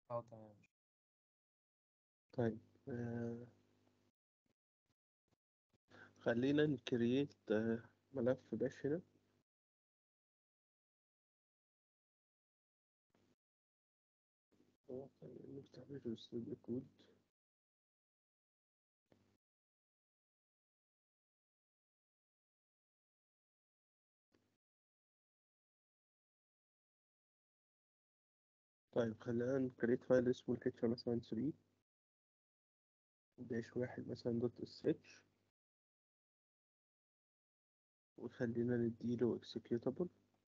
اه تمام طيب آه، خلينا نكريت آه، ملف باش هنا خلينا نفتح فيجوال ستوديو كود طيب خلينا نكريت فايل اسمه الكيتشر مثلا 3 داش واحد مثلا دوت اس اتش وخلينا نديله executable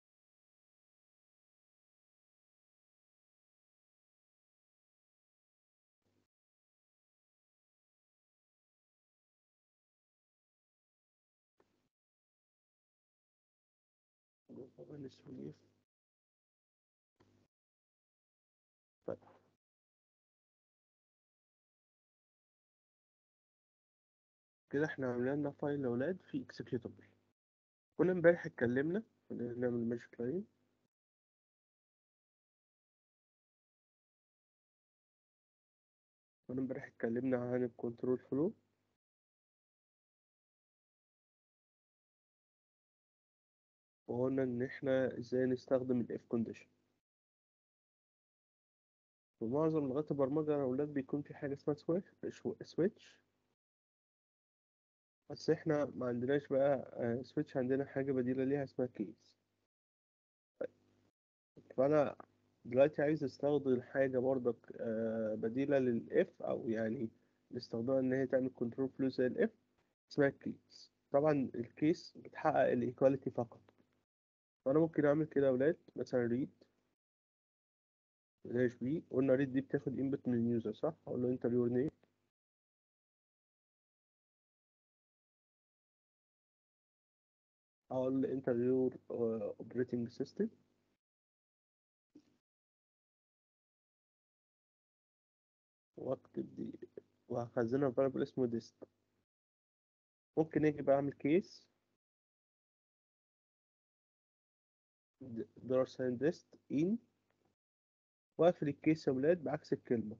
طبعا اسمه طيب كده احنا عملنا لنا فايل اولاد فيه executable كنا امبارح اتكلمنا خلينا نعمل ماجيك لاين كنا امبارح اتكلمنا عن الكنترول فلو وقلنا ان احنا ازاي نستخدم الاف كونديشن في معظم لغات البرمجة يا أولاد بيكون في حاجة اسمها سويتش بس احنا ما عندناش بقى سويتش عندنا حاجة بديلة ليها اسمها كيس فأنا دلوقتي عايز استخدم حاجة برضك آه، بديلة للإف أو يعني نستخدمها إن هي تعمل كنترول فلو زي الإف اسمها كيس طبعا الكيس بتحقق الإيكواليتي فقط فأنا ممكن أعمل كده يا أولاد مثلا ريد داش بي قلنا ريد دي بتاخد انبوت من اليوزر صح؟ أقول له انتر يور نيم أقول له انتر يور اوبريتنج سيستم واكتب دي وهخزنها في variable اسمه ديست ممكن اجي بعمل كيس دولار ساين ديست ان واقفل الكيس يا ولاد بعكس الكلمة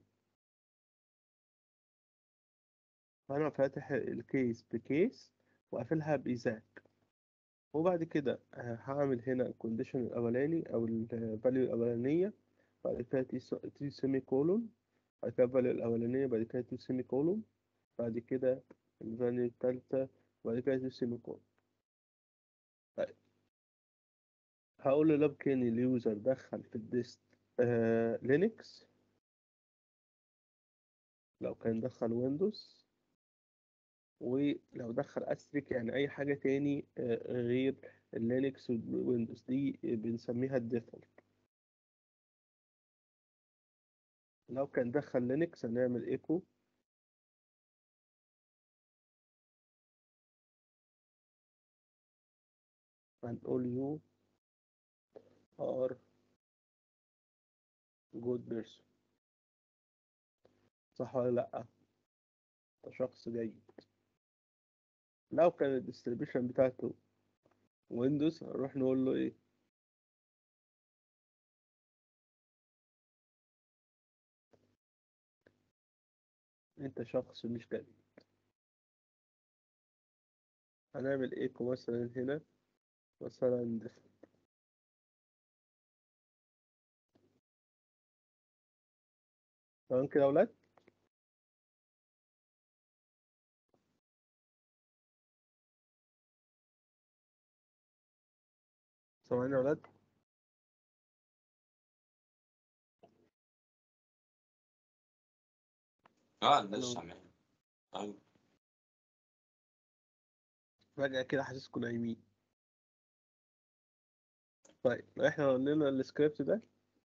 فأنا فاتح الكيس بكيس وقافلها بإيزاك وبعد كده آه، هعمل هنا الكونديشن الأولاني أو الفاليو الأولانية بعد كده تي س- تي سيمي كولون بعد كده الفاليو الأولانية بعد كده تي سيمي كولون بعد كده الفاليو التالتة بعد كده تي سيمي كولون طيب هقول له لو كان اليوزر دخل في الديست آه لينكس لو كان دخل ويندوز ولو دخل استريك يعني اي حاجة تاني آه، غير اللينكس والويندوز دي بنسميها الديفولت لو كان دخل لينكس هنعمل ايكو هنقول يو ار جود بيرسون صح ولا لأ ده شخص جيد لو كان الديستريبيوشن بتاعته ويندوز هنروح نقول له ايه انت شخص مش جيد هنعمل ايكو مثلا هنا مثلا default. تمام كده يا ولاد سامعين يا ولاد اه ألو. لسه سامعين ايوه فجأة كده حاسسكم نايمين طيب احنا قلنا السكريبت ده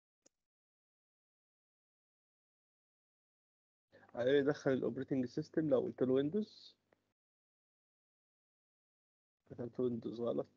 هيدخل الاوبريتنج سيستم لو قلت له ويندوز كتبت ويندوز غلط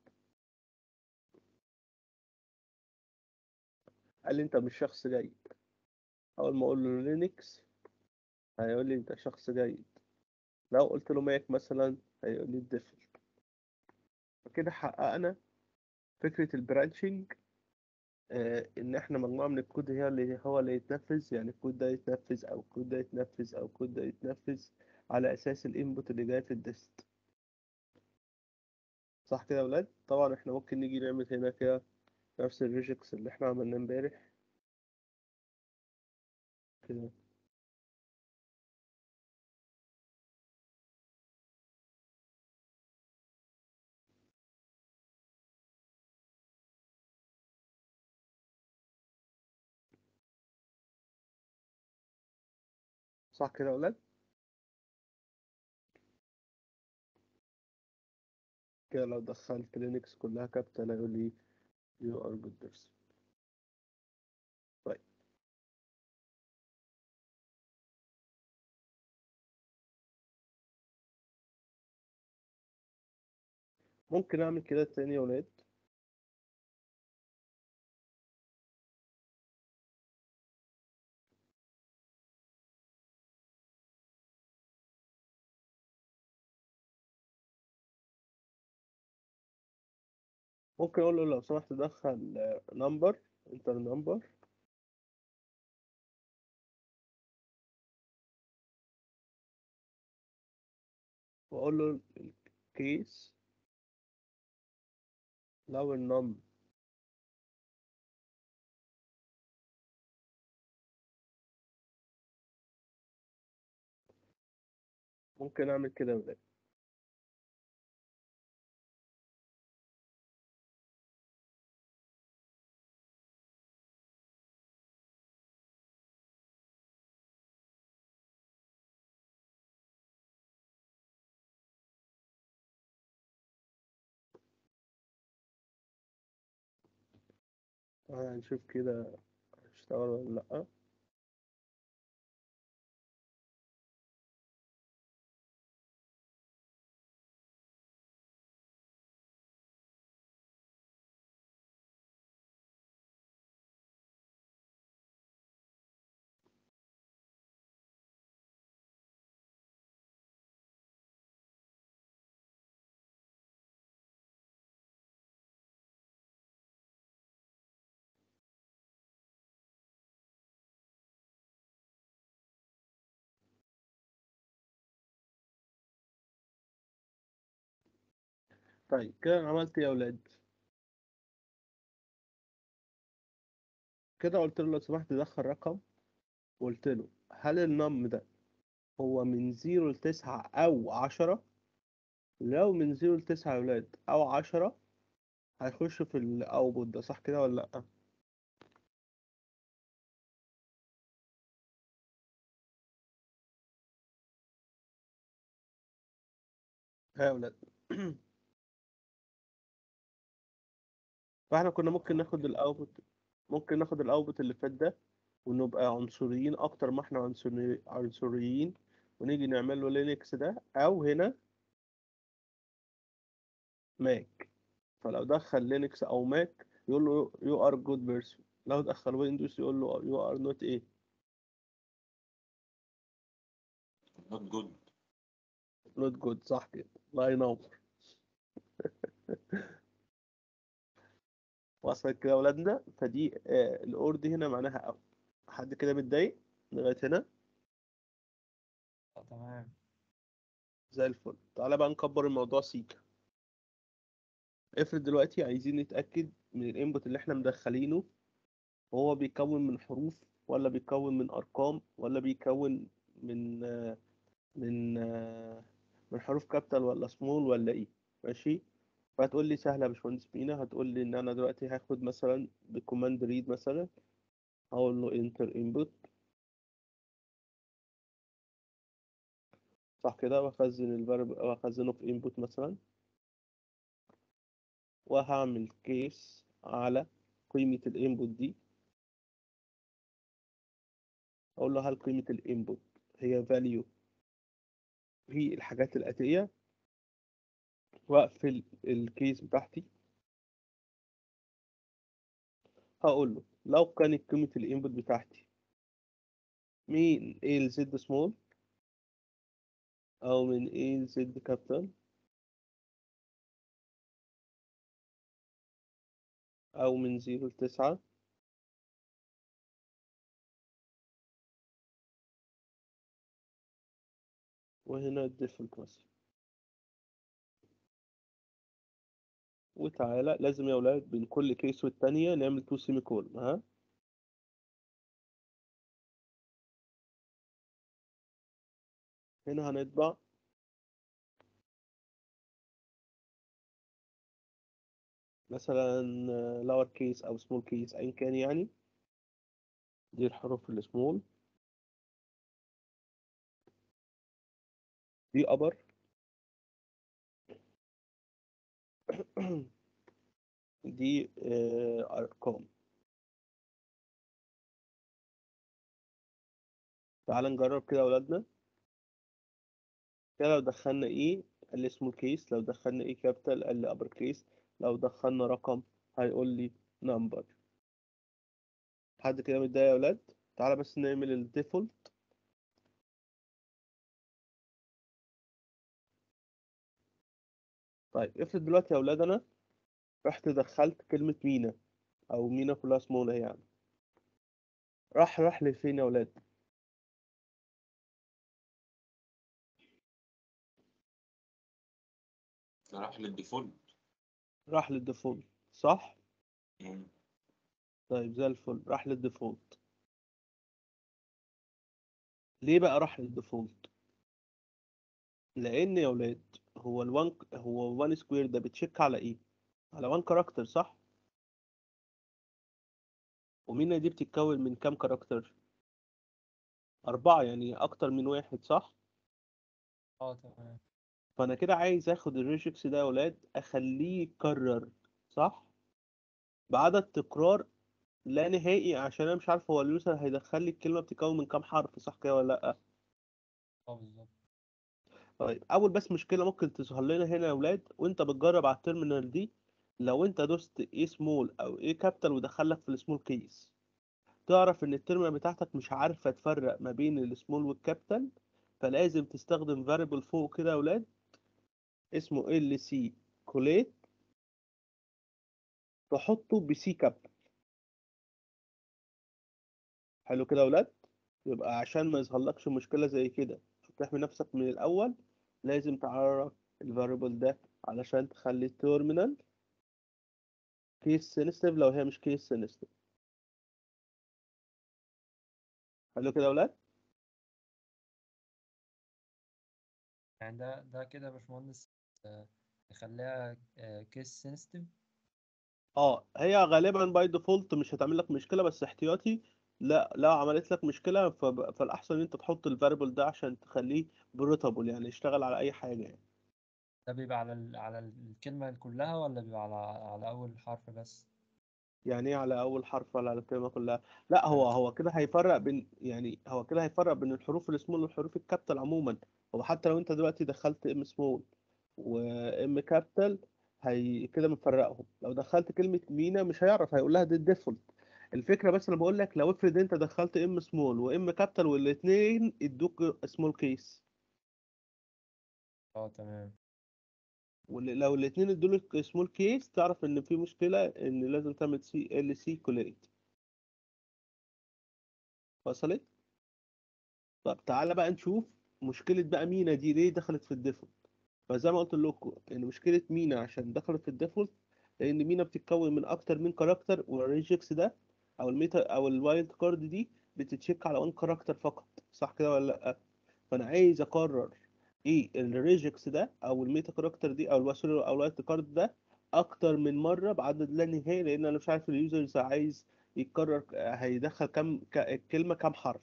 قال لي انت مش شخص جيد اول ما اقول له لينكس هيقول لي انت شخص جيد لو قلت له ماك مثلا هيقول لي الديفولت فكده حققنا فكرة البرانشنج آه، ان احنا مجموعة من الكود هي اللي هو اللي يتنفذ يعني الكود ده يتنفذ او الكود ده يتنفذ او الكود ده يتنفذ على اساس الانبوت اللي جاي في الديست صح كده يا ولاد طبعا احنا ممكن نيجي نعمل هنا كده نفس الريجكس اللي احنا عملناه امبارح كده صح كده يا ولاد كده لو دخلت لينكس كلها كابيتال هيقول لي you are good person طيب ممكن اعمل كده تاني يا ولاد ممكن اقول له لو سمحت دخل نمبر انتر نمبر واقول له الكيس لو النم ممكن اعمل كده يا ولاد هنشوف كده هيشتغل ولا لأ طيب كده أنا عملت ايه يا ولاد كده قلت له لو سمحت دخل رقم وقلت له هل النم ده هو من زيرو لتسعة أو عشرة لو من زيرو لتسعة يا ولاد أو عشرة هيخش في الأوتبوت ده صح كده ولا لأ؟ ها يا ولاد فاحنا كنا ممكن ناخد الأوتبوت ممكن ناخد الأوتبوت اللي فات ده ونبقى عنصريين أكتر ما احنا عنصري- عنصريين ونيجي نعمل له لينكس ده أو هنا ماك فلو دخل لينكس أو ماك يقول له you are good person لو دخل ويندوز يقول له you are not ايه not good not good صح كده الله ينور وصلت كده يا ولادنا فدي آه الأور دي هنا معناها أو حد كده متضايق لغاية هنا آه، تمام زي الفل تعالى بقى نكبر الموضوع سيكا افرض دلوقتي عايزين نتأكد من الانبوت اللي احنا مدخلينه هو بيكون من حروف ولا بيكون من أرقام ولا بيكون من آه من آه من حروف كابيتال ولا سمول ولا ايه ماشي فهتقول لي سهلة يا باشمهندس مينا هتقول لي ان انا دلوقتي هاخد مثلا بكوماند ريد مثلا هقول له انتر انبوت صح كده واخزن الفاريبل واخزنه في انبوت مثلا وهعمل كيس على قيمة الانبوت دي اقول له هل قيمة الانبوت هي value في الحاجات الآتية واقفل الكيس بتاعتي هقول له لو كانت قيمة الانبوت بتاعتي من A ل Z small أو من A ل Z capital أو من زيرو لتسعة وهنا الديفولت مثلا وتعالى لازم يا ولاد بين كل كيس والتانية نعمل تو سيمي كولن ها هنا هنطبع مثلا lower case أو small case أيا كان يعني دي الحروف السمول دي upper دي آه، أرقام تعال نجرب كده يا ولادنا كده لو دخلنا ايه قال لي سمول كيس لو دخلنا ايه كابيتال قال لي ابر كيس لو دخلنا رقم هيقول لي نمبر حد كده متضايق يا ولاد تعالى بس نعمل الديفولت طيب افرض دلوقتي يا ولاد انا رحت دخلت كلمة مينا او مينا كلها سمول اهي يعني راح راح لفين يا ولاد راح للديفولت راح للديفولت صح مم. طيب زي الفل راح للديفولت ليه بقى راح للديفولت لان يا ولاد هو الوان هو 1 سكوير ده بتشيك على ايه على 1 كاركتر صح ومينا دي بتتكون من كام كاركتر أربعة يعني أكتر من واحد صح اه تمام فأنا كده عايز آخد الريجكس ده يا ولاد أخليه يتكرر صح بعدد تكرار لا نهائي عشان أنا مش عارف هو اليوزر هيدخل لي الكلمة بتتكون من كام حرف صح كده ولا لأ اه بالظبط طيب اول بس مشكله ممكن تظهر لنا هنا يا اولاد وانت بتجرب على التيرمينال دي لو انت دوست ايه سمول او ايه كابيتال ودخلك في السمول كيس تعرف ان التيرمينال بتاعتك مش عارفه تفرق ما بين السمول والكابيتال فلازم تستخدم فاريبل فوق كده يا اولاد اسمه ال سي كوليت تحطه بسي كابيتال حلو كده يا اولاد يبقى عشان ما يظهرلكش مشكله زي كده تحمي نفسك من الاول لازم تعرف الفاريبل ده علشان تخلي التيرمينال كيس سينستيف لو هي مش كيس سينستيف حلو كده يا ولاد يعني ده ده كده يا باشمهندس آه، نخليها كيس سنسيتيف اه هي غالبا باي ديفولت مش هتعمل لك مشكله بس احتياطي لا لو عملت لك مشكله فب- فالاحسن ان انت تحط الفاريبل ده عشان تخليه بروتابل يعني يشتغل على اي حاجه يعني ده بيبقى على ال... على الكلمة كلها ولا بيبقى على على أول حرف بس؟ يعني ايه على اول حرف ولا على الكلمه كلها لا هو هو كده هيفرق بين يعني هو كده هيفرق بين الحروف السمول والحروف الكابيتال عموما هو حتى لو انت دلوقتي دخلت ام سمول وام كابيتال هي كده مفرقهم لو دخلت كلمه مينا مش هيعرف هيقول لها دي الديفولت الفكره بس انا بقول لك لو افرض انت دخلت ام سمول وام كابيتال والاثنين ادوك سمول كيس اه تمام ولو الاثنين ادولك سمول كيس تعرف ان في مشكله ان لازم تعمل سي ال سي كوليت وصلت طب تعالى بقى نشوف مشكلة بقى مينا دي ليه دخلت في الديفولت فزي ما قلت لكم ان مشكلة مينا عشان دخلت في الديفولت لان مينا بتتكون من اكتر من كاركتر والريجكس ده او الميتا او الوايلد كارد دي بتتشيك على وان كاركتر فقط صح كده ولا لا فانا عايز اقرر ايه الريجكس ده او الميتا كاركتر دي او الواسوري او الوايلد كارد ده اكتر من مرة بعدد لا نهائي لان انا مش عارف اليوزرز عايز يكرر هيدخل كام ك- كلمة كام حرف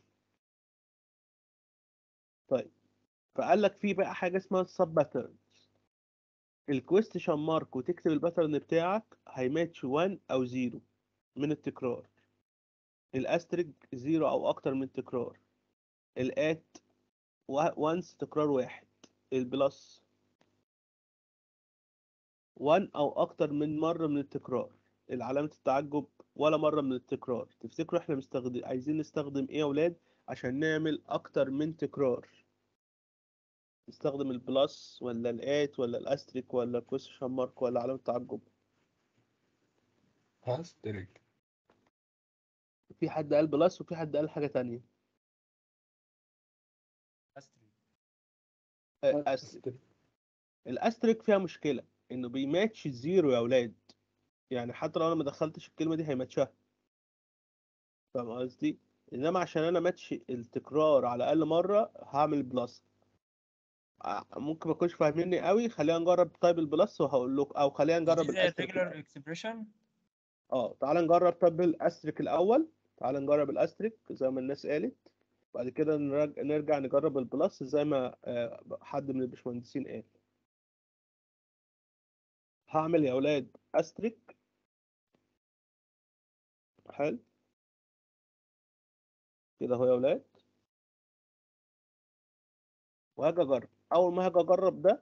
طيب فقال لك في بقى حاجه اسمها السب باترنز الكويستشن مارك وتكتب الباترن بتاعك هيماتش 1 او 0 من التكرار الاستريك 0 او اكتر من تكرار الات وانس تكرار واحد البلس 1 او اكتر من مره من التكرار العلامه التعجب ولا مره من التكرار تفتكروا احنا مستخدم عايزين نستخدم ايه يا اولاد عشان نعمل اكتر من تكرار نستخدم البلس ولا الات ولا الاستريك ولا الكويستشن مارك ولا علامة تعجب هاستريك في حد قال بلس وفي حد قال حاجة تانية أستري آه، أستريك الاستريك فيها مشكله انه بيماتش الزيرو يا اولاد يعني حتى لو انا ما دخلتش الكلمه دي هيماتشها فاهم قصدي انما عشان انا ماتش التكرار على الاقل مره هعمل بلس ع- ممكن ما تكونش فاهميني قوي خلينا نجرب طيب البلس وهقول لكم او خلينا نجرب دي زي الاستريك الريجولار اكسبريشن اه تعال نجرب طب الاستريك الاول تعال نجرب الاستريك زي ما الناس قالت بعد كده نرج- نرجع نجرب البلس زي ما آه، حد من الباشمهندسين قال هعمل يا اولاد استريك حلو كده اهو يا اولاد وهاجي اجرب اول ما هاجي اجرب ده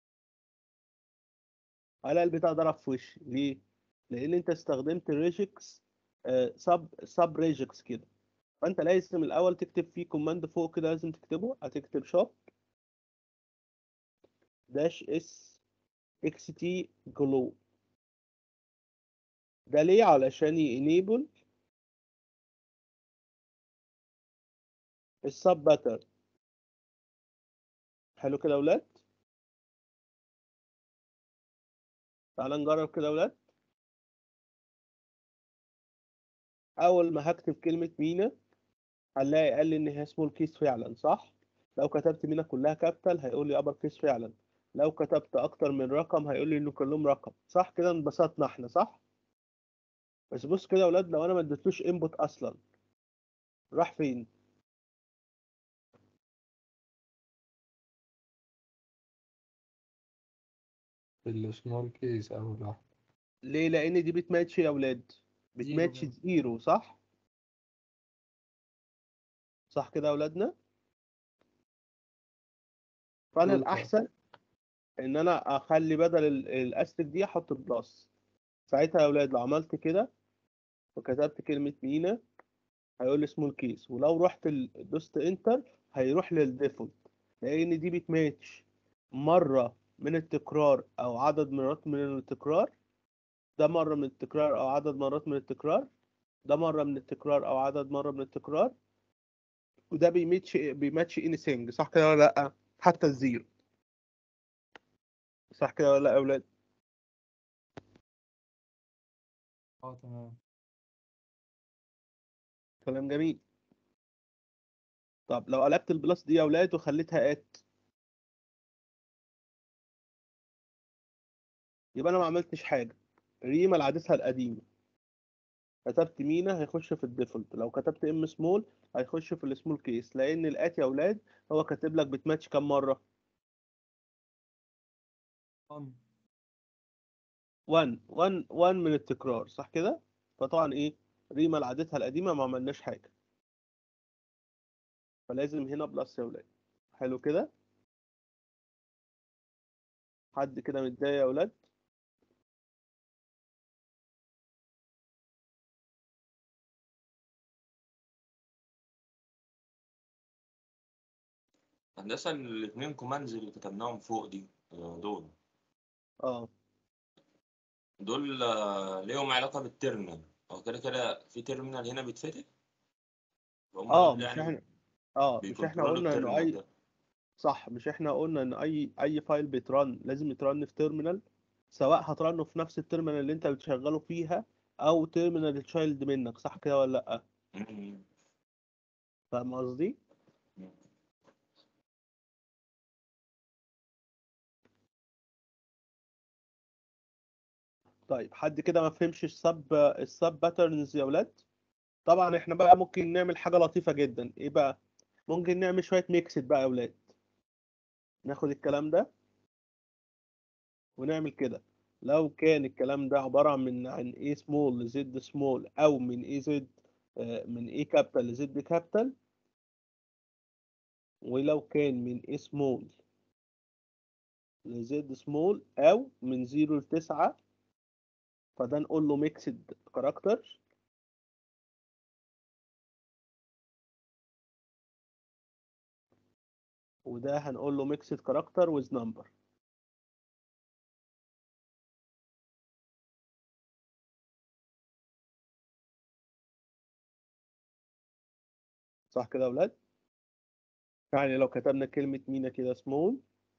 الاقي البتاع ضرب في وشي ليه لان انت استخدمت ريجكس سب سب ريجكس كده فانت لازم الاول تكتب فيه كوماند فوق كده لازم تكتبه هتكتب شوب داش اس اكس تي جلو ده ليه علشان ينيبل السب باتر حلو كده يا اولاد تعال نجرب كده يا اولاد اول ما هكتب كلمة مينا هنلاقي قال لي ان هي سمول كيس فعلا صح لو كتبت مينا كلها كابيتال هيقول لي ابر كيس فعلا لو كتبت اكتر من رقم هيقول لي انه كلهم رقم صح كده انبسطنا احنا صح بس بص كده يا اولاد لو انا ما اديتلوش انبوت اصلا راح فين في السمول كيس أول واحد ليه لان دي بتماتش يا اولاد بتماتش كده. زيرو صح صح كده يا اولادنا فانا مظبوط. الاحسن ان انا اخلي بدل ال- الاستك دي احط بلس ساعتها يا اولاد لو عملت كده وكتبت كلمة مينا هيقول لي سمول كيس ولو رحت ال- دوست انتر هيروح للديفولت لان دي بتماتش مرة من التكرار او عدد مرات من التكرار ده مرة من التكرار او عدد مرات من التكرار ده مرة من التكرار او عدد مرة من التكرار وده بيماتش بيماتش اني صح كده ولا لا حتى الزيرو صح كده ولا لا يا اولاد اه تمام كلام جميل طب لو قلبت البلس دي يا اولاد وخليتها ات يبقى انا ما عملتش حاجه ريما لعادتها القديمه كتبت مينا هيخش في الديفولت لو كتبت ام سمول هيخش في السمول كيس لان الات يا اولاد هو كاتب لك بتماتش كام مره on 1 1 1 من التكرار صح كده فطبعا ايه ريما لعادتها القديمه ما عملناش حاجه فلازم هنا بلس يا اولاد حلو كده حد كده متضايق يا اولاد هندسة الاتنين كوماندز اللي كتبناهم فوق دي آه، دول اه دول آه، ليهم علاقة بالتيرمينال هو كده كده في تيرمينال هنا بيتفتح فهم اه دول مش يعني احنا اه مش احنا بيكنترولوا قلنا انه التيرمينال اي ده صح مش احنا قلنا ان اي اي فايل بيترن لازم يترن في تيرمينال سواء هترنه في نفس التيرمينال اللي انت بتشغله فيها او تيرمينال تشايلد منك صح كده ولا لا مم. فاهم قصدي طيب حد كده ما فهمش السب السب باترنز يا ولاد طبعا احنا بقى ممكن نعمل حاجه لطيفه جدا ايه بقى ممكن نعمل شويه ميكسد بقى يا ولاد ناخد الكلام ده ونعمل كده لو كان الكلام ده عبارة عن من عن A small ل Z small أو من A Z آه، من A capital ل Z capital ولو كان من A small ل Z small أو من 0 ل 9 فده نقول له mixed character وده هنقول له mixed character with number صح كده يا ولاد؟ يعني لو كتبنا كلمة مينا كده small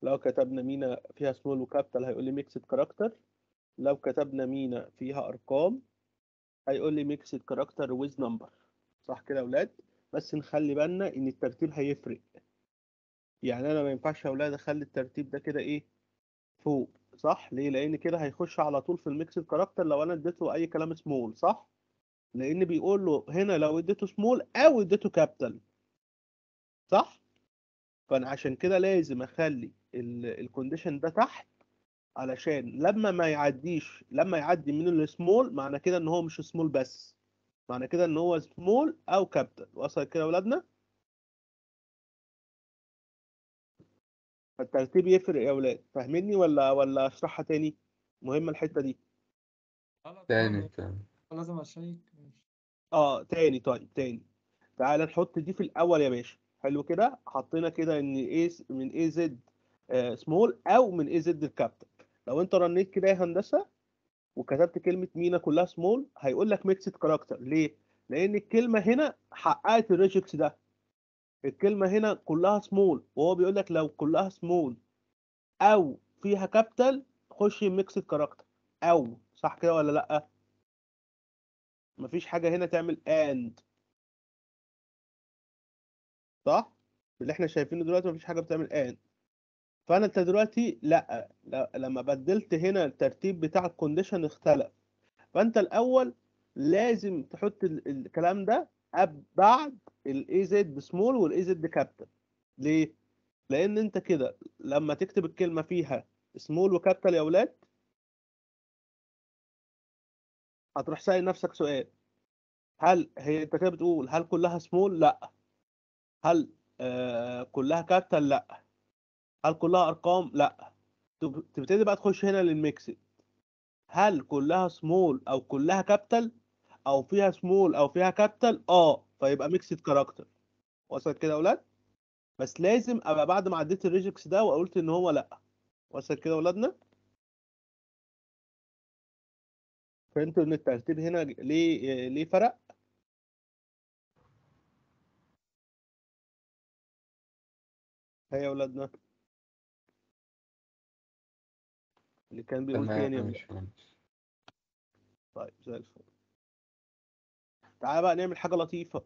لو كتبنا مينا فيها سمول وكابيتال هيقول لي ميكسد كاركتر لو كتبنا مينا فيها ارقام هيقول لي ميكسد كاركتر ويز نمبر صح كده يا اولاد بس نخلي بالنا ان الترتيب هيفرق يعني انا ما ينفعش يا اولاد اخلي الترتيب ده كده ايه فوق صح ليه لان كده هيخش على طول في الميكسد كاركتر لو انا اديته اي كلام سمول صح لان بيقول له هنا لو اديته سمول او اديته كابيتال صح فانا عشان كده لازم اخلي الكونديشن ده تحت علشان لما ما يعديش لما يعدي من السمول معنى كده ان هو مش سمول بس معنى كده ان هو سمول او كابيتال وصل كده يا اولادنا فالترتيب يفرق يا اولاد فاهميني ولا ولا اشرحها تاني مهمة الحتة دي لا لا تاني طبعا تاني لازم اشيك ماشي. اه تاني طيب تاني تعال نحط دي في الاول يا باشا حلو كده حطينا كده ان ايه من اي زد سمول او من اي زد الكابيتال لو انت رنيت كده يا هندسه وكتبت كلمه مينا كلها سمول هيقول لك ميكسد كاركتر ليه لان الكلمه هنا حققت الريجكس ده الكلمه هنا كلها سمول وهو بيقول لك لو كلها سمول او فيها كابيتال خش ميكسد كاركتر او صح كده ولا لا مفيش حاجه هنا تعمل اند صح اللي احنا شايفينه دلوقتي مفيش حاجه بتعمل ان فانا انت دلوقتي لا, لا لما بدلت هنا الترتيب بتاع الكونديشن اختلف فانت الاول لازم تحط ال- الكلام ده أب بعد الاي زد سمول والاي زد كابيتال ليه لان انت كده لما تكتب الكلمه فيها سمول وكابيتال يا اولاد هتروح سائل نفسك سؤال هل هي انت كده بتقول هل كلها سمول لا هل آه كلها كابيتال لا هل كلها ارقام لا تب- تبتدي بقى تخش هنا للميكس هل كلها سمول او كلها كابيتال او فيها سمول او فيها كابيتال اه فيبقى ميكسد كاركتر وصلت كده يا اولاد بس لازم ابقى بعد ما عديت الريجكس ده وقلت ان هو لا وصلت كده يا اولادنا فهمتوا ان الترتيب هنا ليه ليه فرق هيا يا اولادنا اللي كان بيقول تمام تاني يا ماشي اولاد ماشي. طيب زي الفل تعالى بقى نعمل حاجه لطيفه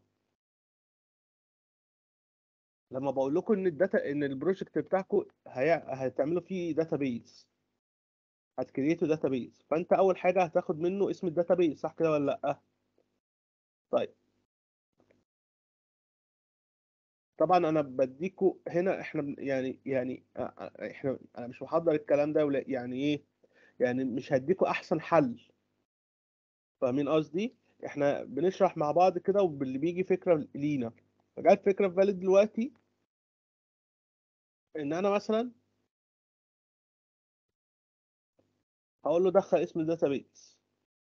لما بقول لكم ان الداتا ان البروجكت بتاعكم هي... هتعملوا فيه داتابيز هتكريتوا داتابيز فانت اول حاجه هتاخد منه اسم الداتابيز صح كده ولا لا طيب طبعا انا بديكوا هنا احنا بن- يعني يعني آه، آه، احنا انا مش محضر الكلام ده ولا يعني ايه يعني مش هديكوا احسن حل فاهمين قصدي احنا بنشرح مع بعض كده واللي بيجي فكره لينا فجت فكره في بالي دلوقتي ان انا مثلا هقول له دخل اسم الداتابيز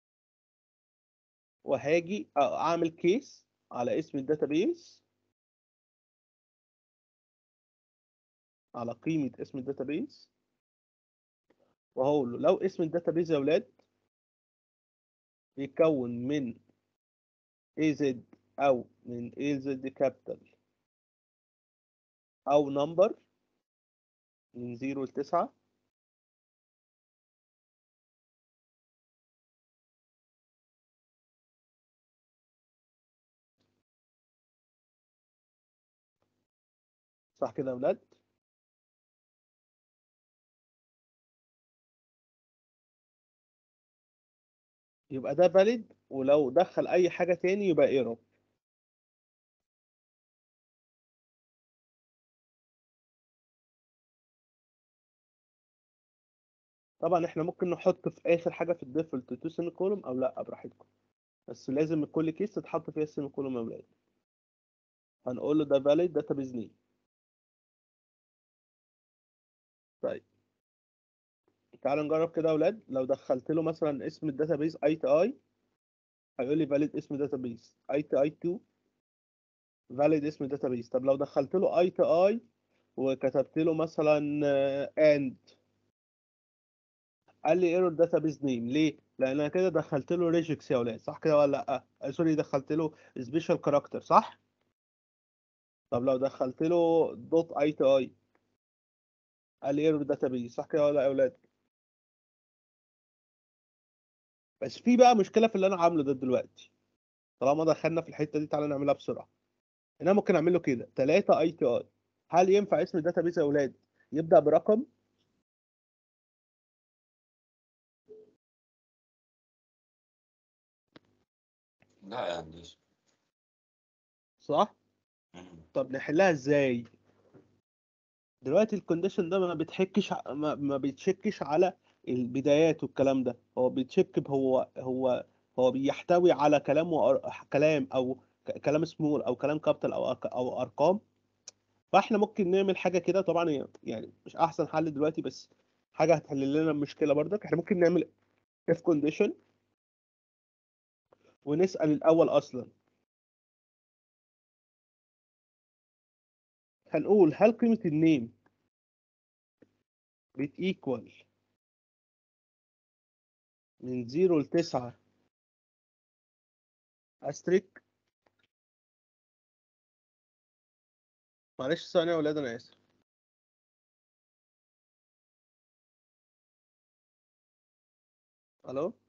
وهاجي أ- اعمل كيس على اسم الداتابيز على قيمة اسم الداتابيز وهقول له لو اسم الداتابيز يا ولاد بيتكون من AZ أو من AZ capital أو number من 0 ل 9 صح كده يا ولاد؟ يبقى ده valid ولو دخل أي حاجة تاني يبقى error طبعا احنا ممكن نحط في آخر حاجة في الديفولت تو سيمي كولوم أو لأ براحتكم بس لازم كل كيس تتحط فيها السيمي كولوم يا ولاد هنقول له ده valid database name طيب تعالوا نجرب كده يا ولاد لو دخلت له مثلا اسم الداتابيز اي تي اي هيقول لي valid اسم داتابيز اي تي اي 2 valid اسم داتابيز طب لو دخلت له اي تي اي وكتبت له مثلا اند قال لي ايرور داتابيز نيم ليه لان انا كده دخلت له ريجكس يا ولاد صح كده ولا لا آه، سوري دخلت له سبيشال كاركتر صح طب لو دخلت له دوت اي تي اي قال لي ايرور داتابيز صح كده ولا لا يا اولاد بس في بقى مشكله في اللي انا عامله ده دلوقتي طالما دخلنا في الحته دي تعالى نعملها بسرعه انا ممكن اعمل له كده 3 اي تي اي هل ينفع اسم الداتابيز يا اولاد يبدا برقم لا يا هندسة صح مم. طب نحلها ازاي دلوقتي الكونديشن ده ما بتحكش ع- ما, ما بيتشكش على البدايات والكلام ده هو بيتشك ب- هو هو هو بيحتوي على كلام وأر... كلام او ك- كلام سمول او كلام كابيتال او أك- او ارقام فاحنا ممكن نعمل حاجه كده طبعا هي يعني مش احسن حل دلوقتي بس حاجه هتحل لنا المشكله برضك احنا ممكن نعمل if condition ونسال الاول اصلا هنقول هل قيمه النيم بتيكوال من 0 ل 9 استريك معلش ثانية يا ولاد أنا آسف ألو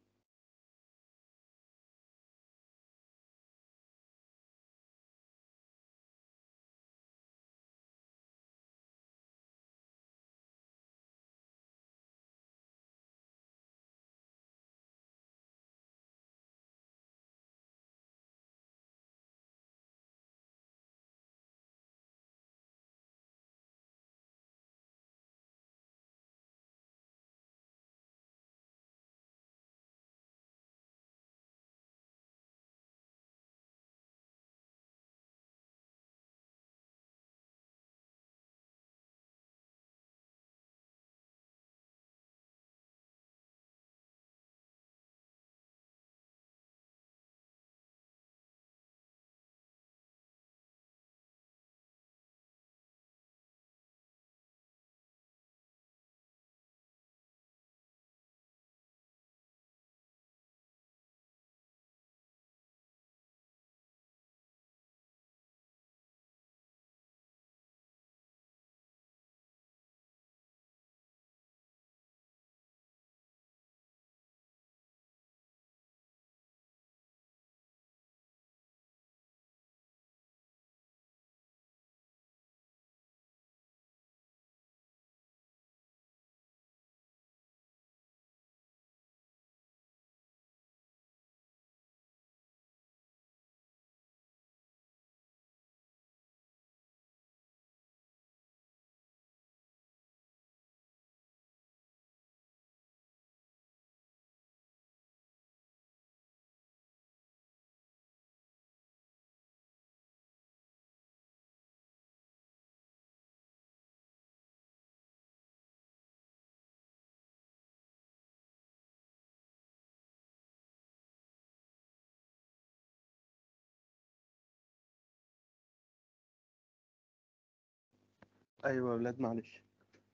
أيوة يا ولاد معلش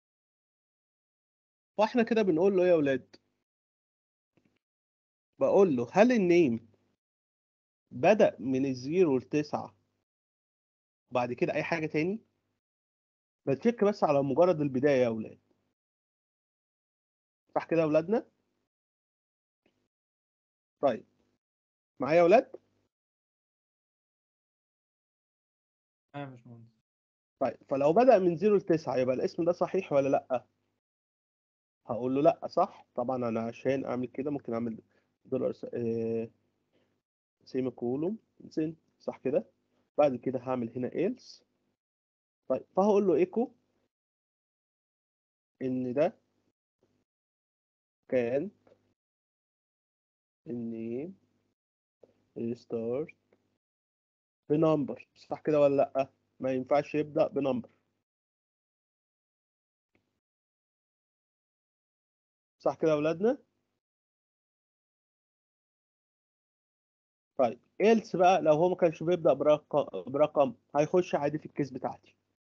واحنا كده بنقول له إيه يا ولاد بقول له هل النيم بدأ من الزيرو لتسعة بعد كده أي حاجة تاني بتشيك بس على مجرد البداية يا ولاد صح كده يا ولادنا طيب معايا يا ولاد اه يا باشمهندس طيب فلو بدأ من 0 ل 9 يبقى الاسم ده صحيح ولا لأ؟ هقول له لأ صح طبعا أنا عشان أعمل كده ممكن أعمل دولار سيمي كولوم زين صح كده؟ بعد كده هعمل هنا else طيب فهقول له ايكو إن ده كان النيم restart بنمبر صح كده ولا لأ؟ ما ينفعش يبدأ بنمبر صح كده يا ولادنا؟ طيب إلس بقى لو هو ما كانش بيبدأ برقم برقم هيخش عادي في الكيس بتاعتي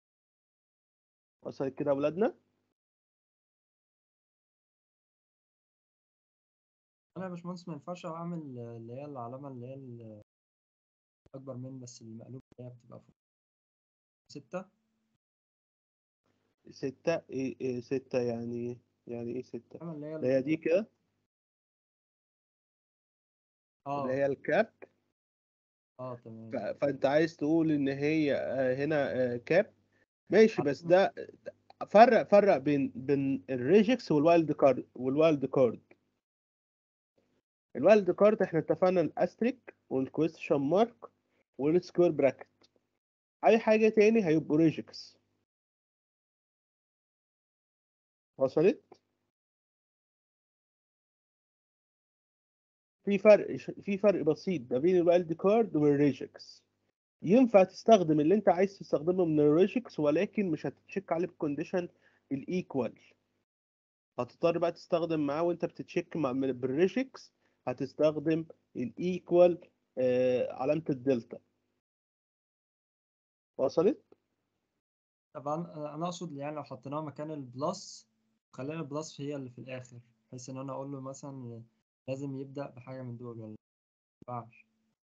وصلت كده يا ولادنا؟ انا يا باشمهندس ما ينفعش اعمل اللي هي العلامه اللي هي ال- اكبر من بس المقلوب اللي هي بتبقى فوق ستة ستة ايه ايه ستة يعني يعني ايه ستة فاهم اللي هي اللي هي دي كده اللي اه هي الكاب اه تمام ف- فانت عايز تقول ان هي آه، هنا آه، كاب ماشي بس ده فرق فرق بين بين الريجكس والوايلد كارد والوايلد كارد الوايلد كارد احنا اتفقنا الاستريك والكويستشن مارك والسكوير براكت اي حاجة تاني هيبقوا ريجكس وصلت في فرق في فرق بسيط ما بين الوايلد كارد والريجكس ينفع تستخدم اللي انت عايز تستخدمه من الريجكس ولكن مش هتتشيك عليه بكونديشن الايكوال هتضطر بقى تستخدم معاه وانت بتتشيك مع بالريجكس هتستخدم الايكوال آه علامة الدلتا وصلت؟ طبعا انا اقصد يعني لو حطيناها مكان البلس خلينا البلس هي اللي في الاخر بحيث ان انا اقول له مثلا لازم يبدأ بحاجة من دول ولا ما ينفعش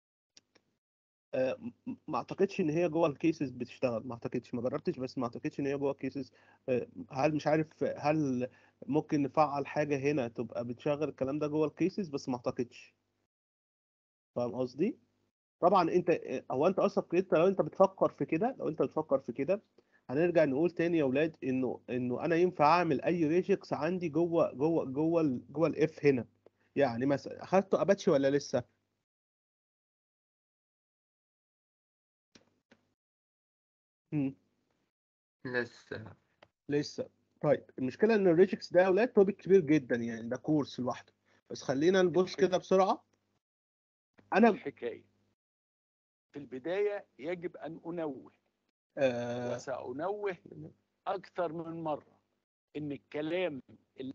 آه م- ما اعتقدش ان هي جوه الكيسز بتشتغل ما اعتقدش ما جربتش بس ما اعتقدش ان هي جوه الكيسز آه هل مش عارف هل ممكن نفعل حاجة هنا تبقى بتشغل الكلام ده جوه الكيسز بس ما اعتقدش فاهم قصدي؟ طبعا انت هو انت اصلا انت لو انت بتفكر في كده لو انت بتفكر في كده هنرجع نقول تاني يا اولاد انه انه انا ينفع اعمل اي ريجكس عندي جوه جوه جوه ال جوه الاف هنا يعني مثلا اخدته اباتشي ولا لسه مم. لسه لسه طيب المشكله ان الريجكس ده يا اولاد توبيك كبير جدا يعني ده كورس لوحده بس خلينا نبص كده بسرعه انا الحكاية في البداية يجب أن أنوه آه وسأنوه أكثر من مرة إن الكلام اللي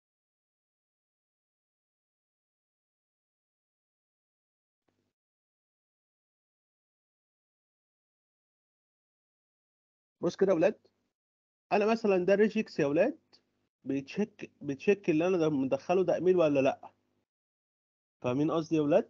بص كده يا اولاد انا مثلا ده ريجكس يا اولاد بيتشيك بيتشيك اللي انا ده مدخله ده ايميل ولا لا فاهمين قصدي يا اولاد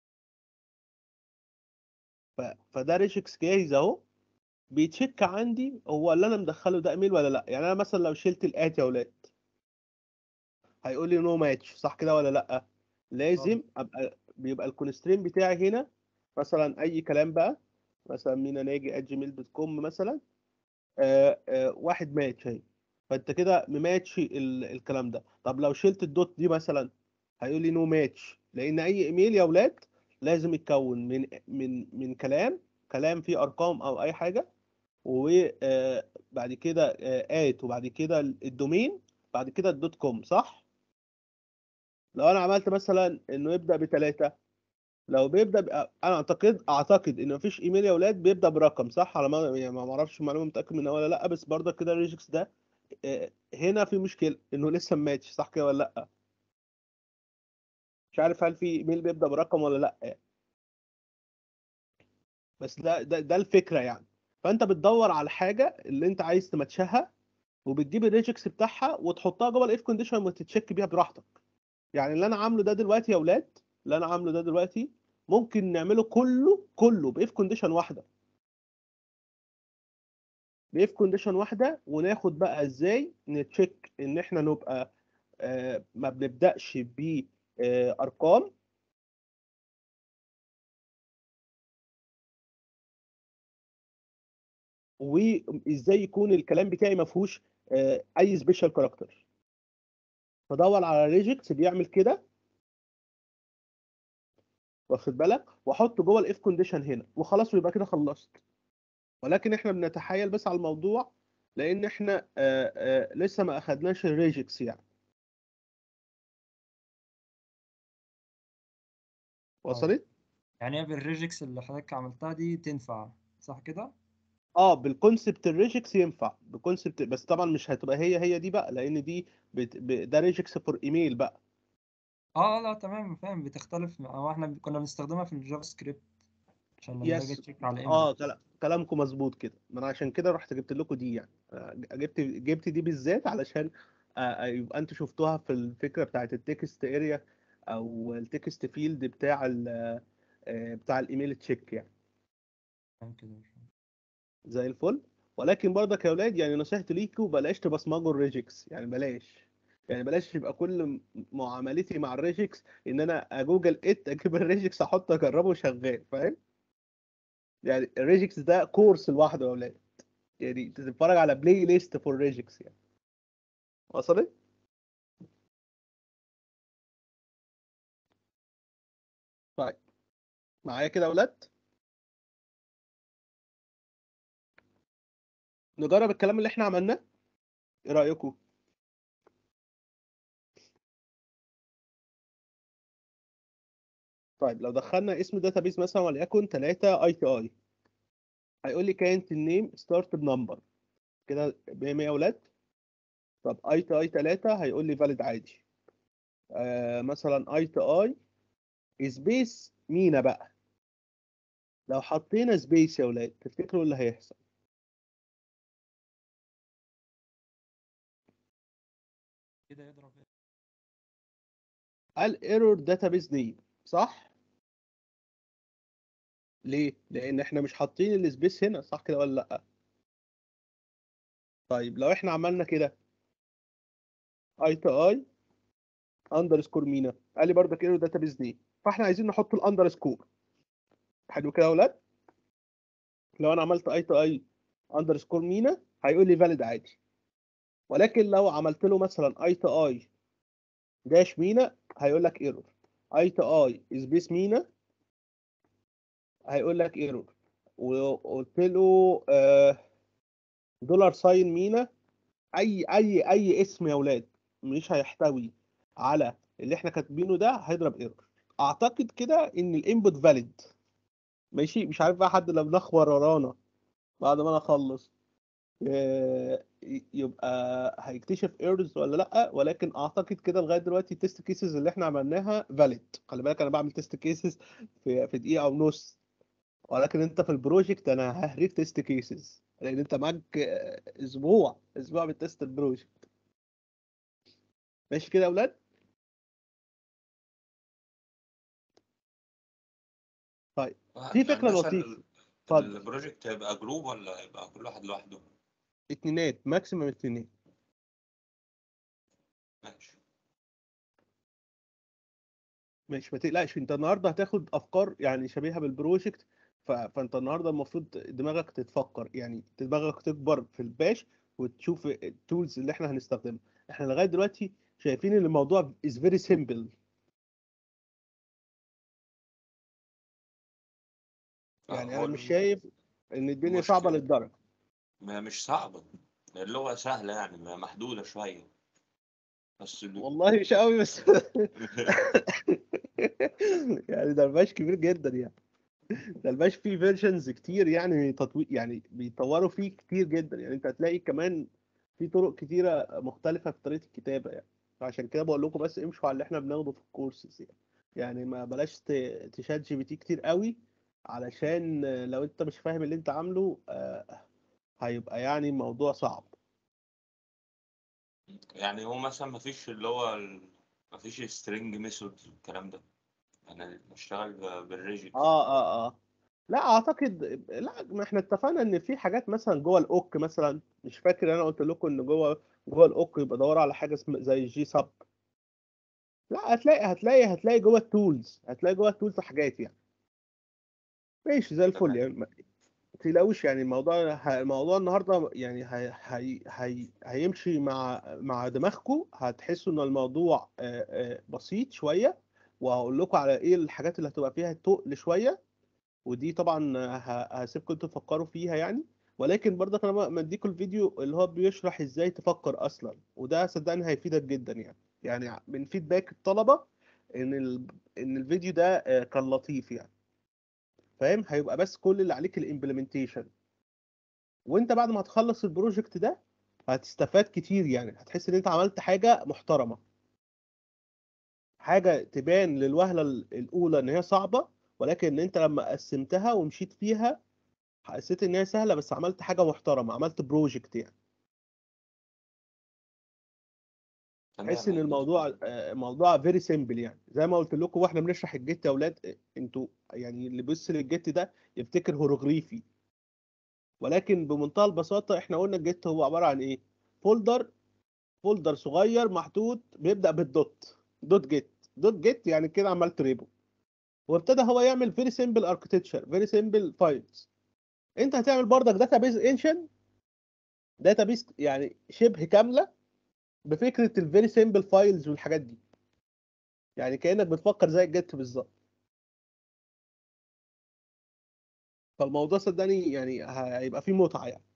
ف... فده ريجكس جاهز اهو بيتشيك عندي هو اللي انا مدخله ده ايميل ولا لا يعني انا مثلا لو شلت الات يا اولاد هيقول لي نو ماتش صح كده ولا لا لازم ابقى بيبقى الكونسترين بتاعي هنا مثلا اي كلام بقى مثلا مينا ناجي @جيميل دوت كوم مثلا آه آه واحد ماتش اهي فانت كده مماتش ال- الكلام ده طب لو شلت الدوت دي مثلا هيقول لي نو ماتش لان اي ايميل يا اولاد لازم يتكون من من من كلام كلام فيه ارقام او اي حاجه وبعد كده ات وبعد كده الدومين بعد كده الدوت كوم صح لو انا عملت مثلا انه يبدا بثلاثه لو بيبدا ب... انا اعتقد اعتقد ان مفيش ايميل يا اولاد بيبدا برقم صح على ما يعني ما اعرفش المعلومه متاكد منها ولا لا بس برضه كده الريجكس ده آه، هنا في مشكله انه لسه ماتش صح كده ولا لا مش عارف هل في ايميل بيبدا برقم ولا لا بس ده ده, ده الفكره يعني فانت بتدور على حاجه اللي انت عايز تماتشها وبتجيب الريجكس بتاعها وتحطها جوه الاف كونديشن وتتشيك بيها براحتك يعني اللي انا عامله ده دلوقتي يا اولاد اللي انا عامله ده دلوقتي ممكن نعمله كله كله باف كونديشن واحده باف كونديشن واحده وناخد بقى ازاي نتشيك ان احنا نبقى آه ما بنبداش بارقام وازاي يكون الكلام بتاعي ما فيهوش آه اي سبيشال كاركتر فدور على ريجكس بيعمل كده واخد بالك واحطه جوه الاف كونديشن هنا وخلاص ويبقى كده خلصت ولكن احنا بنتحايل بس على الموضوع لان احنا آه آه لسه ما اخدناش الريجكس يعني وصلت يعني هي بالريجكس اللي حضرتك عملتها دي تنفع صح كده؟ اه بالكونسبت الريجكس ينفع بكونسبت بس طبعا مش هتبقى هي هي دي بقى لان دي بت... ب... ده ريجكس فور ايميل بقى اه لا تمام فاهم بتختلف هو احنا كنا بنستخدمها في الجافا سكريبت عشان لما باجي يس اتشيك على اه ايميل كلا- كلامكم مظبوط كده ما انا عشان كده رحت جبت لكم دي يعني آه، جبت جبت دي بالذات علشان آه، آه، يبقى انتوا شفتوها في الفكره بتاعت التكست اريا او التكست فيلد بتاع ال آه، بتاع الايميل تشيك يعني فاهم كده زي الفل ولكن برضك يا اولاد يعني نصيحتي ليكوا بلاش تبصمجوا الريجكس يعني بلاش يعني بلاش يبقى كل م- معاملتي مع الريجكس ان انا اجوجل ات اجيب الريجكس احطه اجربه شغال فاهم يعني الريجكس ده كورس لوحده يا اولاد يعني تتفرج على بلاي ليست فور ريجكس يعني وصلت طيب معايا كده يا اولاد نجرب الكلام اللي احنا عملناه ايه رايكم طيب لو دخلنا اسم داتابيز مثلا وليكن 3 اي تي اي هيقول لي كانت النيم ستارت بنمبر كده 100 100 يا اولاد طب اي تي اي 3 هيقول لي فاليد عادي آه مثلا اي تي اي سبيس مينا بقى لو حطينا سبيس يا اولاد تفتكروا إيه اللي هيحصل كده يضرب ايه قال ايرور داتابيز نيم صح ليه لان احنا مش حاطين السبيس هنا صح كده ولا لا طيب لو احنا عملنا كده اي تي اي اندرسكور مينا قال لي برضك ايرور داتابيز نيم فاحنا عايزين نحط الاندرسكور حلو كده يا اولاد لو انا عملت اي تي اي اندرسكور مينا هيقول لي فاليد عادي ولكن لو عملت له مثلا اي تي اي داش مينا هيقول لك ايرور اي تي اي سبيس مينا هيقول لك ايرور وقلت له دولار ساين مينا اي اي اي اسم يا اولاد مش هيحتوي على اللي احنا كاتبينه ده هيضرب ايرور اعتقد كده ان الانبوت فاليد ماشي مش عارف بقى حد لو نخور ورانا بعد ما انا اخلص آه، يبقى هيكتشف ايرورز ولا لا ولكن اعتقد كده لغايه دلوقتي التست كيسز اللي احنا عملناها فاليد خلي بالك انا بعمل تست كيسز في في دقيقه ونص ولكن انت في البروجكت انا ههريك تيست كيسز لان انت معاك آه، اسبوع اسبوع بتست البروجكت ماشي كده يا اولاد في فكرة مثلاً لطيفة. ال- اتفضل البروجكت هيبقى جروب ولا هيبقى كل واحد لوحده؟ اتنينات ماكسيمم اتنينات ماشي ماشي ما تقلقش انت النهارده هتاخد افكار يعني شبيهه بالبروجكت ف... فانت النهارده المفروض دماغك تتفكر يعني دماغك تكبر في الباش وتشوف التولز اللي احنا هنستخدمها احنا لغايه دلوقتي شايفين ان الموضوع is very simple يعني هو انا مش الم- شايف ان الدنيا صعبه المشكلة- للدرجه ما مش صعبة اللغة سهلة يعني ما- محدودة شوية بس ال- والله مش قوي بس يعني ده الباش كبير جدا يعني ده الباش فيه فيرجنز كتير يعني تطوير يعني بيطوروا فيه كتير جدا يعني انت هتلاقي كمان في طرق كتيرة مختلفة في طريقة الكتابة يعني فعشان كده بقول لكم بس امشوا على اللي احنا بناخده في الكورسز يعني يعني ما بلاش ت- تشات جي بي تي كتير قوي علشان لو انت مش فاهم اللي انت عامله آه، هيبقى يعني الموضوع صعب يعني هو مثلا ما فيش اللي هو ال... ما فيش سترينج ميثود الكلام ده انا بشتغل ب- بالريجيت اه اه اه لا اعتقد لا ما احنا اتفقنا ان في حاجات مثلا جوه الاوك مثلا مش فاكر انا قلت لكم ان جوه جوه الاوك يبقى دور على حاجه اسمها زي الجي سب لا هتلاقي هتلاقي هتلاقي جوه التولز هتلاقي جوه التولز حاجات يعني ماشي زي الفل تمام. يعني ما تقلقوش يعني الموضوع ه- الموضوع النهارده يعني هي هي هي هيمشي مع مع دماغكم هتحسوا ان الموضوع آه، آه، بسيط شويه وهقول لكم على ايه الحاجات اللي هتبقى فيها تقل شويه ودي طبعا ه- هسيبكم انتوا تفكروا فيها يعني ولكن برضك انا مديكم الفيديو اللي هو بيشرح ازاي تفكر اصلا وده صدقني هيفيدك جدا يعني يعني من فيدباك الطلبه ان ال... ان الفيديو ده آه، كان لطيف يعني فاهم هيبقى بس كل اللي عليك الامبلمنتيشن وانت بعد ما هتخلص البروجكت ده هتستفاد كتير يعني هتحس ان انت عملت حاجه محترمه حاجه تبان للوهله ال- الاولى ان هي صعبه ولكن انت لما قسمتها ومشيت فيها حسيت ان هي سهله بس عملت حاجه محترمه عملت بروجكت يعني تحس ان تمام. الموضوع آه، موضوع فيري سيمبل يعني زي ما قلت لكم واحنا بنشرح الجيت يا اولاد آه، انتوا يعني اللي بيبص للجيت ده يفتكر هيروغليفي ولكن بمنتهى البساطه احنا قلنا الجيت هو عباره عن ايه فولدر فولدر صغير محطوط بيبدا بالدوت دوت جيت دوت جيت يعني كده عملت ريبو وابتدى هو يعمل فيري سيمبل اركتكتشر فيري سيمبل فايلز انت هتعمل برضك داتابيز انشن داتابيز يعني شبه كامله بفكره الفيري سيمبل فايلز والحاجات دي يعني كانك بتفكر زي الجيت بالظبط فالموضوع صدقني يعني هيبقى فيه متعه يعني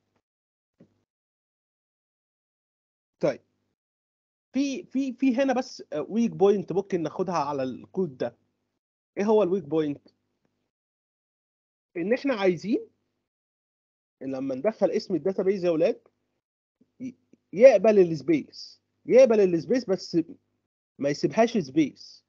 طيب في في في هنا بس ويك بوينت ممكن ناخدها على الكود ده ايه هو الويك بوينت ان احنا عايزين إن لما ندخل اسم الداتابيز يا اولاد ي- يقبل السبيس يقبل السبيس بس ما يسيبهاش سبيس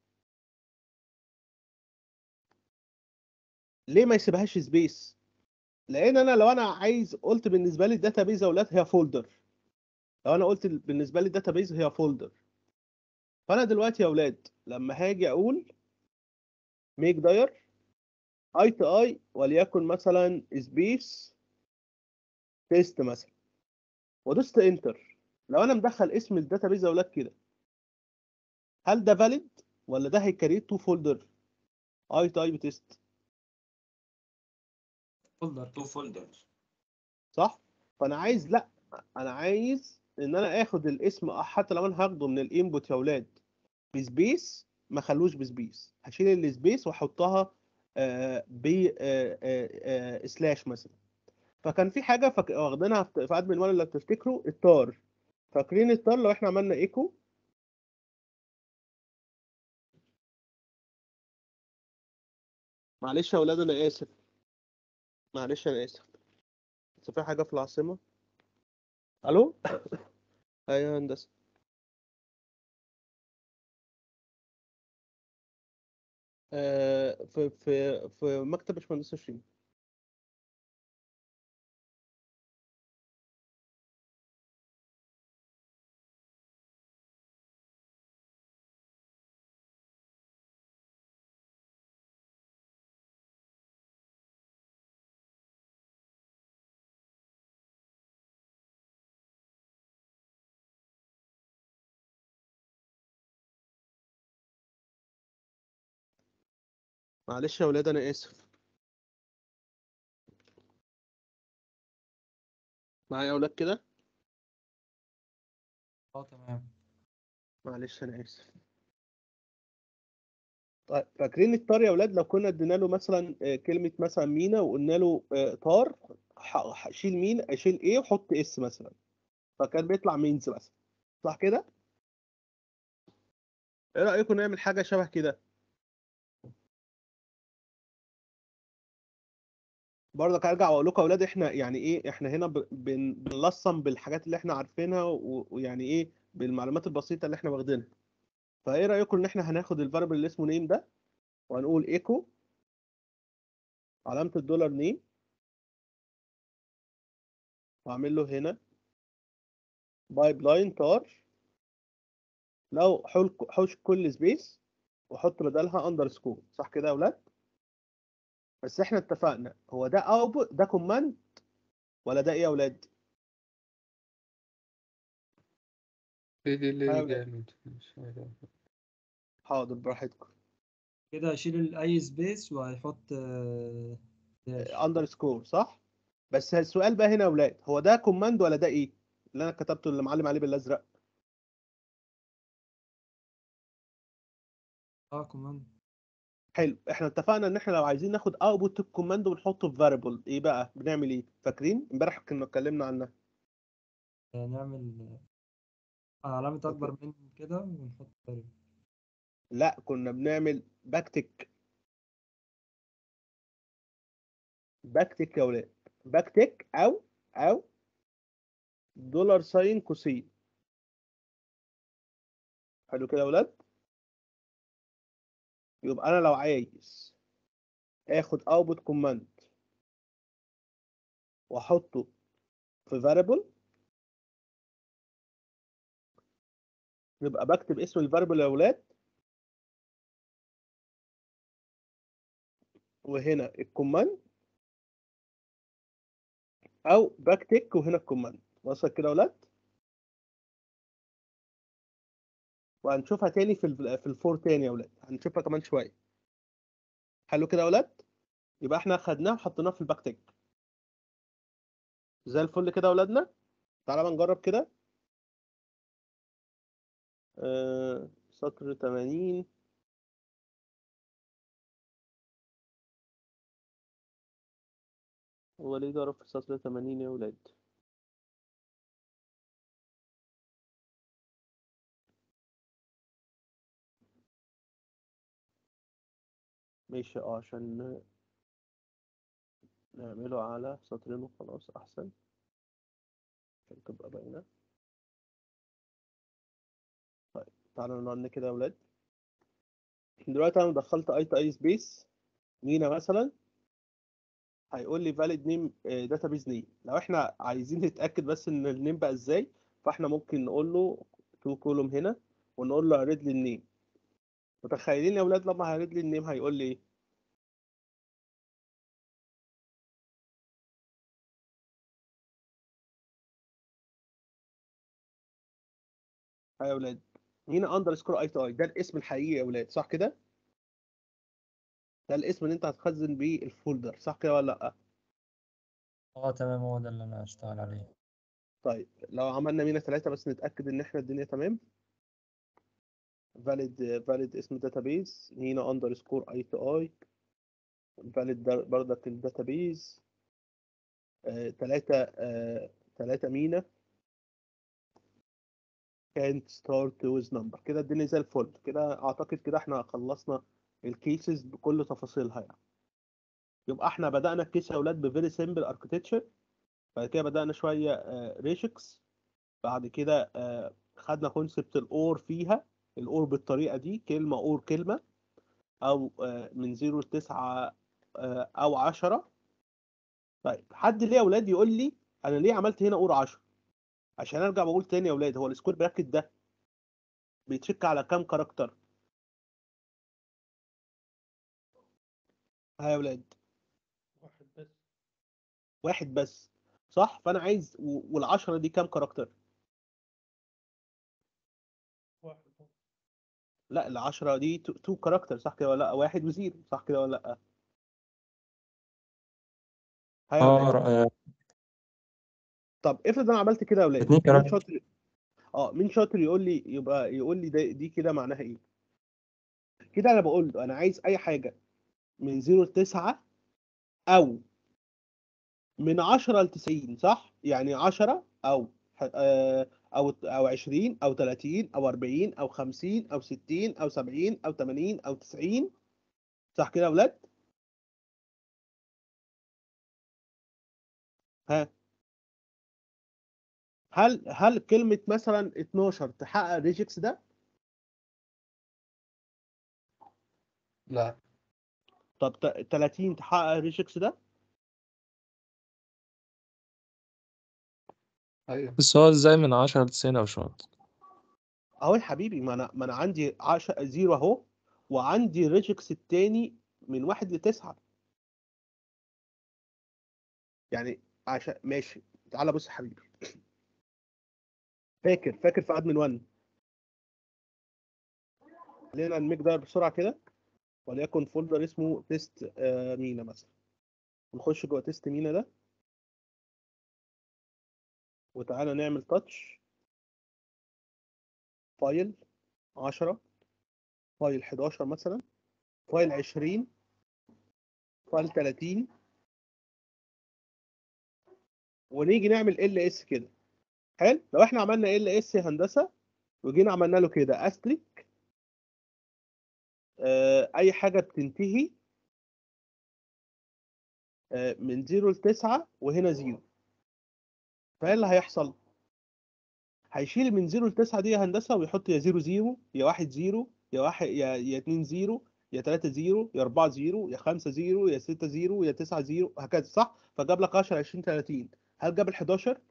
ليه ما يسيبهاش سبيس لان انا لو انا عايز قلت بالنسبه لي الداتابيز يا اولاد هي فولدر لو انا قلت بالنسبه لي الداتابيز هي فولدر فانا دلوقتي يا اولاد لما هاجي اقول ميك داير اي تو اي وليكن مثلا سبيس تيست مثلا ودوست انتر لو انا مدخل اسم الداتابيز يا اولاد كده هل ده فاليد ولا ده هيكريت تو فولدر اي تو اي بتست فولدر تو فولدرز صح فانا عايز لا انا عايز ان انا اخد الاسم حتى لو انا هاخده من الانبوت يا اولاد بسبيس ما اخلوش بسبيس هشيل السبيس واحطها آه، ب آه، آه، آه، سلاش مثلا فكان في حاجه فك... واخدينها في في ادمن 1 اللي بتفتكروا التار فاكرين التار لو احنا عملنا ايكو معلش يا اولاد انا اسف معلش انا اسف بس في حاجه في العاصمه الو ايوه يا هندسه آه، في في في مكتب باشمهندس شيرين معلش يا ولاد انا اسف معايا يا اولاد كده اه تمام معلش انا اسف طيب فاكرين الطار يا اولاد لو كنا ادينا له مثلا آه، كلمه مثلا مينا وقلنا له آه، طار ح- ح- شيل مين اشيل ايه وحط اس مثلا فكان بيطلع مينز مثلا صح كده ايه رايكم نعمل حاجه شبه كده برضك ارجع واقول لكم يا اولاد احنا يعني ايه احنا هنا ب- بن- بنلصم بالحاجات اللي احنا عارفينها و- ويعني ايه بالمعلومات البسيطه اللي احنا واخدينها فايه رايكم ان احنا هناخد الفاريبل اللي اسمه نيم ده وهنقول ايكو علامه الدولار نيم واعمل له هنا بايب لاين تار لو حول حوش كل سبيس وحط بدلها اندرسكور صح كده يا اولاد بس احنا اتفقنا هو ده اوتبوت ده كوماند ولا ده ايه يا اولاد ايه دي اللي حاول. جامد مش عارف. حاضر براحتكم كده هشيل الاي سبيس وهيحط آه، داش اندرسكور صح بس السؤال بقى هنا يا اولاد هو ده كوماند ولا ده ايه اللي انا كتبته اللي معلم عليه بالازرق اه كوماند حلو احنا اتفقنا ان احنا لو عايزين ناخد اوتبوت الكوماند ونحطه في فاريبل ايه بقى بنعمل ايه فاكرين امبارح كنا اتكلمنا عنها آه، نعمل آه، علامة أكبر من كده ونحط variable. لا كنا بنعمل باكتك باكتك يا ولاد باكتك او او دولار ساين كوسين حلو كده يا ولاد يبقى انا لو عايز اخد اوتبوت كوماند واحطه في فاريبل يبقى بكتب اسم الفاريبل يا ولاد وهنا الكوماند او باك تيك وهنا الكوماند وصل كده يا ولاد وهنشوفها تاني في ال في الفور تاني يا ولاد هنشوفها كمان شويه حلو كده يا ولاد يبقى احنا خدناه وحطيناه في الباك تيك زي الفل كده يا ولادنا تعالى بقى نجرب كده آه، سطر 80 هو ليه ضرب في سطر 80 يا ولاد ماشي اه عشان نعمله على سطرين وخلاص احسن عشان تبقى باينة طيب تعالى نرن كده يا ولاد دلوقتي انا دخلت اي تو اي سبيس مينا مثلا هيقول لي valid name database name لو احنا عايزين نتاكد بس ان النيم بقى ازاي فاحنا ممكن نقول له تو كولوم هنا ونقول له اريد لي النيم متخيلين يا اولاد لما هيريد لي النيم هيقول لي ايه ها يا اولاد هنا اندرسكور اي تو اي ده الاسم الحقيقي يا اولاد صح كده ده الاسم اللي انت هتخزن بيه الفولدر صح كده ولا لا اه تمام هو ده اللي انا هشتغل عليه طيب لو عملنا مينا ثلاثة بس نتأكد إن إحنا الدنيا تمام valid valid اسم database هنا underscore i to i valid در- بردك الداتابيز آه، تلاتة آه، تلاتة مينا can't start with number كده الدنيا زي الفل كده أعتقد كده إحنا خلصنا الكيسز بكل تفاصيلها يعني يبقى إحنا بدأنا الكيس يا أولاد بفيري سيمبل اركتكتشر بعد كده بدأنا شوية ريشكس بعد كده آه، خدنا كونسبت الاور فيها الاور بالطريقه دي كلمه اور كلمه او آه، من 0 ل 9 آه، او 10 طيب حد ليه يا اولاد يقول لي انا ليه عملت هنا اور 10 عشان ارجع بقول تاني يا اولاد هو السكوير براكت ده بيتشيك على كام كاركتر ها يا اولاد واحد بس واحد بس صح فانا عايز وال10 دي كام كاركتر واحد لا ال10 دي 2 كاركتر صح كده ولا لا واحد وزيرو صح كده ولا لا ها يا اه اولاد ر- آه، طب افرض انا عملت كده يا اولاد اتنين مين كاركتر. شاطر اه مين شاطر يقول لي يبقى يقول لي ده دي كده معناها ايه كده انا بقول له انا عايز اي حاجه من 0 ل 9 او من 10 ل 90 صح يعني 10 او ح- آه، او او 20 او 30 او 40 او 50 او 60 او 70 او 80 او 90 صح كده يا اولاد ها هل هل كلمه مثلا 12 تحقق ريجكس ده لا طب ت- 30 تحقق ريجكس ده ايوه بس هو ازاي من عشرة لتسعين أو شوط اهو يا حبيبي ما انا ما انا عندي 10 زيرو اهو وعندي ريجكس التاني من واحد لتسعة يعني عشان ماشي تعالى بص يا حبيبي فاكر فاكر في ادمن 1 خلينا نميك ده بسرعه كده وليكن فولدر اسمه تيست آه، مينا مثلا نخش جوه تيست مينا ده وتعالى نعمل تاتش فايل 10 فايل 11 مثلا فايل 20 فايل 30 ونيجي نعمل ال اس كده حلو لو احنا عملنا ال اس هندسه وجينا عملنا له كده استريك آه، اي حاجه بتنتهي آه، من 0 ل 9 وهنا 0 فايه اللي هيحصل هيشيل من 0 ل 9 دي يا هندسه ويحط يا 0 0 يا 1 0 يا 1 يا يا 2 0 يا 3 0 يا 4 0 يا 5 0 يا 6 0 يا 9 0 هكذا صح فجاب لك 10 20 30 هل جاب ال 11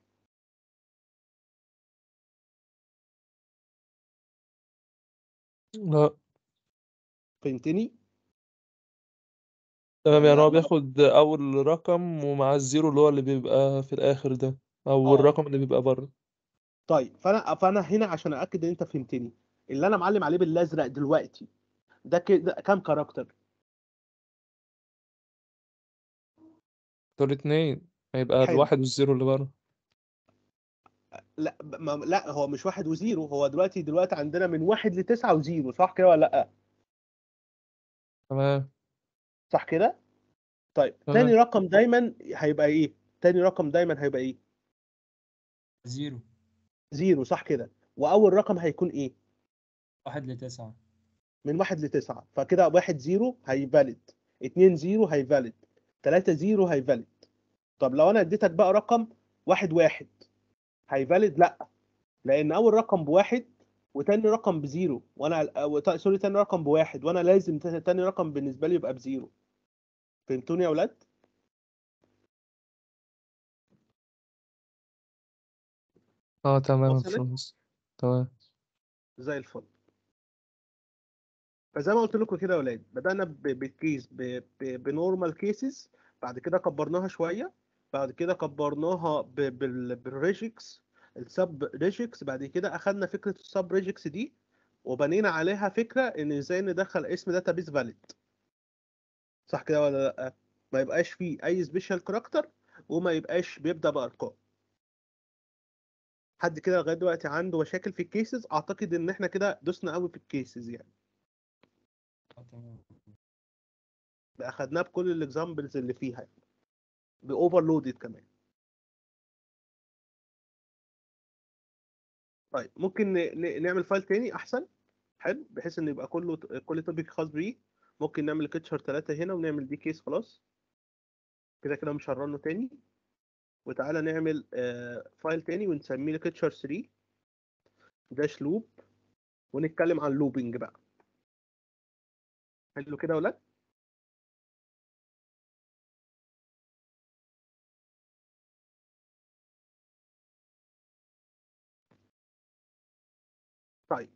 لا فهمتني تمام يعني ولا هو ولا بياخد أول رقم ومع الزيرو اللي هو اللي بيبقى في الآخر ده أو اه الرقم اللي بيبقى بره طيب فانا فانا هنا عشان ااكد ان انت فهمتني اللي انا معلم عليه بالازرق دلوقتي ده كده كام كاركتر دول اتنين هيبقى حلو الواحد والزيرو اللي بره لا ب- ما لا هو مش واحد وزيرو هو دلوقتي دلوقتي عندنا من واحد لتسعة وزيرو صح كده ولا لا تمام صح كده طيب تاني تمام رقم دايما هيبقى ايه تاني رقم دايما هيبقى ايه زيرو زيرو صح كده واول رقم هيكون ايه واحد لتسعة من واحد لتسعة فكده واحد زيرو هيفالid اتنين زيرو هيفالid تلاتة زيرو هيفالid طب لو انا اديتك بقى رقم واحد واحد هيفالid لا لان اول رقم بواحد وتاني رقم بزيرو وانا أو تا- سوري تاني رقم بواحد وانا لازم تا- تاني رقم بالنسبه لي يبقى بزيرو فهمتوني يا اولاد اه تمام يا وصلت باشمهندس تمام زي الفل فزي ما قلت لكم كده يا اولاد بدانا ب- بالكيس ب- ب- بنورمال كيسز بعد كده كبرناها شويه بعد كده كبرناها ب- بال- بالريجكس السب ريجكس بعد كده اخدنا فكره السب ريجكس دي وبنينا عليها فكره ان ازاي ندخل اسم داتابيس فاليد صح كده ولا لا ما يبقاش فيه اي سبيشال كاركتر وما يبقاش بيبدا بارقام حد كده لغايه دلوقتي عنده مشاكل في الكيسز اعتقد ان احنا كده دوسنا قوي في الكيسز يعني آه، تمام بقى خدناه بكل الاكزامبلز اللي فيها باوفرلودد كمان طيب ممكن ن- ن- نعمل فايل تاني احسن حلو بحيث ان يبقى كله كل توبيك خاص بيه ممكن نعمل كيتشر 3 هنا ونعمل دي كيس خلاص كده كده مش هنرنه تاني وتعالى نعمل آه، فايل تاني ونسميه كيتشر 3 داش لوب ونتكلم عن لوبينج بقى حلو كده ولا طيب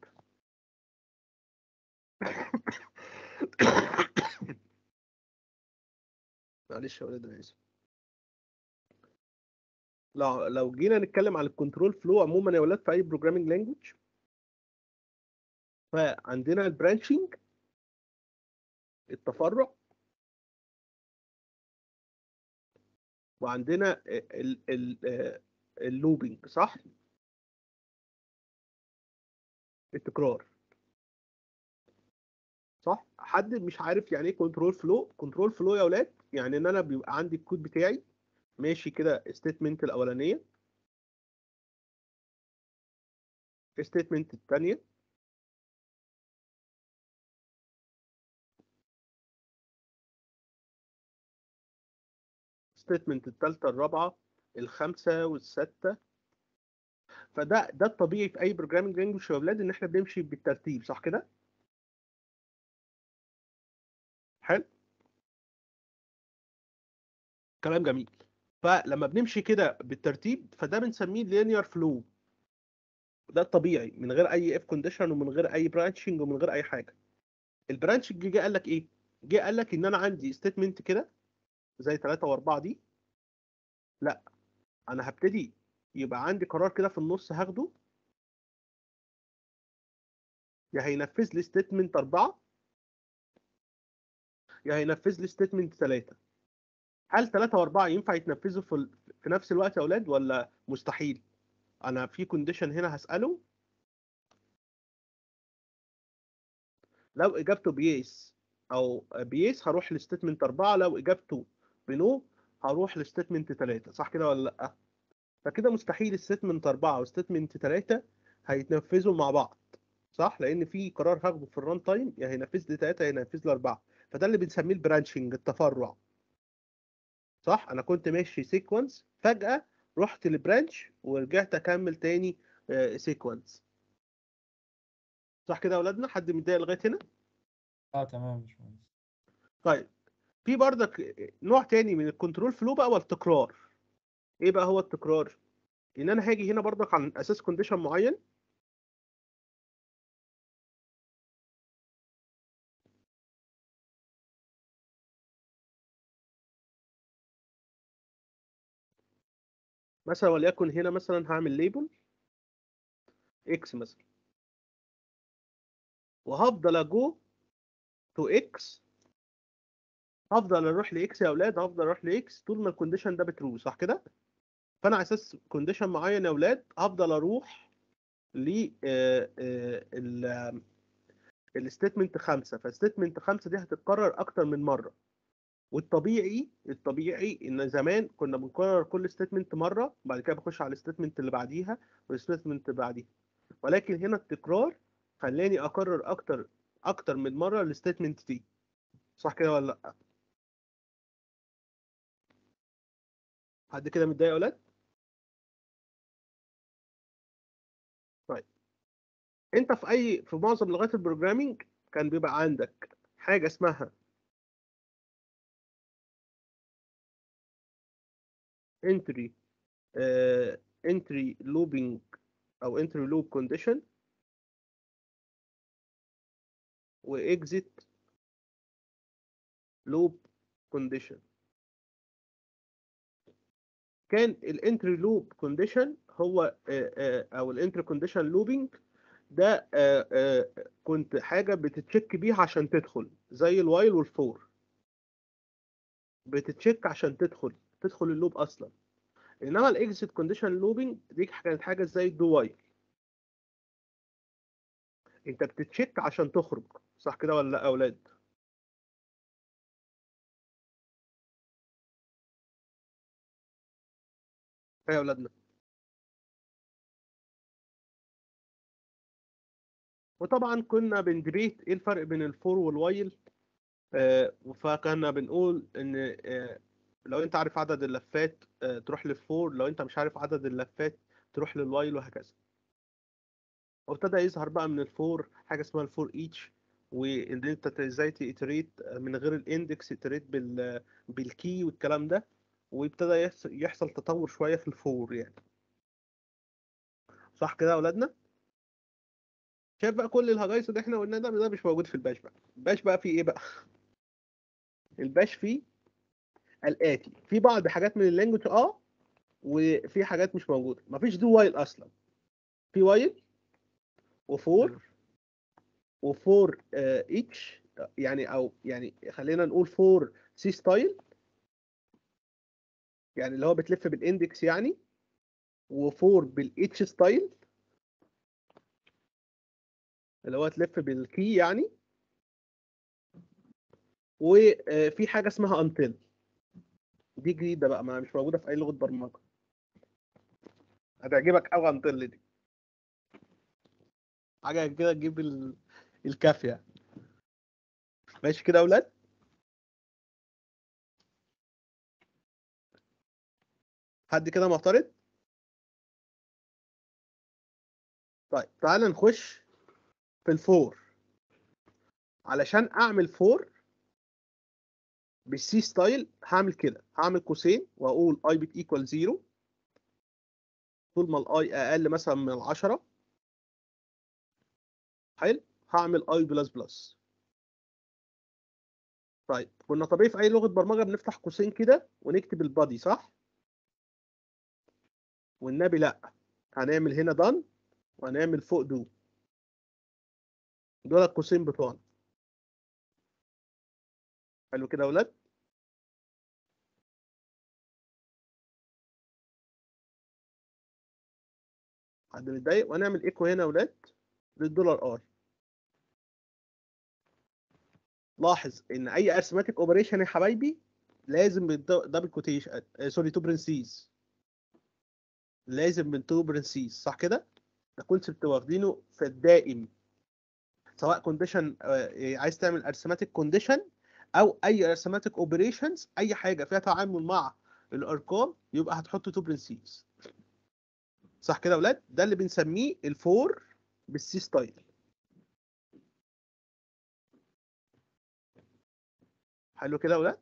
معلش يا ولاد انا اسف لو لو جينا نتكلم عن الكنترول فلو عموما يا ولاد في اي بروجرامينج لانجوج فعندنا البرانشنج التفرع وعندنا ال ال اللوبينج صح التكرار صح حد مش عارف يعني ايه كنترول فلو كنترول فلو يا اولاد يعني ان انا بيبقى عندي الكود بتاعي ماشي كده ستيتمنت الاولانيه ستيتمنت الثانيه ستيتمنت الثالثه الرابعه الخامسه والسادسه فده ده الطبيعي في اي بروجرامينج لانجوج يا اولاد ان احنا بنمشي بالترتيب صح كده حلو كلام جميل فلما بنمشي كده بالترتيب فده بنسميه لينير فلو ده الطبيعي من غير اي اف كونديشن ومن غير اي برانشنج ومن غير اي حاجه البرانشنج جه قال لك ايه جه قال لك ان انا عندي ستيتمنت كده زي 3 و4 دي لا انا هبتدي يبقى عندي قرار كده في النص هاخده يا هينفذ لي ستيتمنت 4 يا هينفذ لي ستيتمنت 3 هل 3 و4 ينفع يتنفذوا في ال- في نفس الوقت يا اولاد ولا مستحيل انا في كونديشن هنا هساله لو اجابته بيس او بيس هروح لستيتمنت 4 لو اجابته بنو هروح لستيتمنت 3 صح كده ولا لا فكده مستحيل الستيتمنت 4 وستيتمنت 3 هيتنفذوا مع بعض صح لان في قرار هاخده في الران تايم يا هينفذ لي 3 يا هينفذ لي 4 فده اللي بنسميه البرانشنج التفرع صح انا كنت ماشي سيكونس فجأة رحت لبرانش ورجعت اكمل تاني سيكونس صح كده يا اولادنا حد متضايق لغايه هنا اه تمام يا باشمهندس طيب في بردك نوع تاني من الكنترول فلو بقى والتكرار ايه بقى هو التكرار ان انا هاجي هنا بردك عن اساس كونديشن معين مثلا وليكن هنا مثلا هعمل ليبل اكس مثلا وهفضل اجو تو اكس هفضل اروح لاكس يا اولاد هفضل اروح لاكس طول ما الكونديشن ده بترو صح كده فانا على اساس كونديشن معين يا اولاد هفضل اروح ل الستيتمنت خمسة فالستيتمنت خمسة دي هتتكرر اكتر من مره والطبيعي الطبيعي ان زمان كنا بنكرر كل ستيتمنت مره بعد كده بخش على الستيتمنت اللي بعديها والستيتمنت اللي بعديها ولكن هنا التكرار خلاني اكرر اكتر اكتر من مره الستيتمنت دي صح كده ولا لا حد كده متضايق يا ولاد طيب انت في اي في معظم لغات البروجرامينج كان بيبقى عندك حاجه اسمها entry uh, entry looping او entry loop condition و exit loop condition كان الانتري لوب كونديشن هو آه، آه، او الانتري كونديشن لوبينج ده آه، آه، كنت حاجه بتتشيك بيها عشان تدخل زي الوايل والفور بتتشيك عشان تدخل تدخل اللوب اصلا انما الاكزيت كونديشن لوبينج دي كانت حاجه زي الدو وايل انت بتتشيك عشان تخرج صح كده ولا لا يا اولاد ايه يا اولادنا وطبعا كنا بندبيت ايه الفرق بين الفور والوايل آه فكنا بنقول ان آه لو انت عارف عدد اللفات آه تروح للفور لو انت مش عارف عدد اللفات تروح للوايل وهكذا وابتدى يظهر بقى من الفور حاجه اسمها الفور ايتش وان انت ازاي تيتريت من غير الاندكس تيتريت بال بالكي والكلام ده وابتدى يحص- يحصل تطور شويه في الفور يعني صح كده يا اولادنا شايف بقى كل الهجايص اللي احنا قلناه ده ده مش موجود في الباش بقى الباش بقى فيه ايه بقى الباش فيه الاتي في بعض حاجات من اللانجوج اه وفي حاجات مش موجوده مفيش دو وايل اصلا في وايل وفور وفور اتش يعني او يعني خلينا نقول فور سي ستايل يعني اللي هو بتلف بالاندكس يعني وفور بالاتش ستايل اللي هو تلف بالكي يعني وفي حاجه اسمها انتل دي جديده بقى ما مش موجوده في اي لغه برمجه هتعجبك قوي انتل دي حاجه كده تجيب ال- الكافيه ماشي كده يا اولاد حد كده معترض طيب تعالى نخش في الفور علشان اعمل فور بالسي ستايل هعمل كده هعمل قوسين واقول اي بت ايكوال زيرو طول ما الاي اقل مثلا من العشرة حلو هعمل اي بلس بلس طيب كنا طبيعي في اي لغه برمجه بنفتح قوسين كده ونكتب البادي صح والنبي لا هنعمل هنا دان وهنعمل فوق دو دول القوسين بتوعنا حلو كده يا اولاد حد متضايق وهنعمل ايكو هنا يا اولاد للدولار ار لاحظ ان اي ارثماتيك اوبريشن يا حبايبي لازم دبل كوتيشن سوري تو برنسيز لازم من تو برنسيز صح كده ده كونسبت واخدينه في الدائم سواء كونديشن عايز تعمل ارثماتيك كونديشن او اي ارثماتيك اوبريشنز اي حاجه فيها تعامل مع الارقام يبقى هتحط تو برنسيز صح كده يا اولاد ده اللي بنسميه الفور بالسي ستايل حلو كده يا اولاد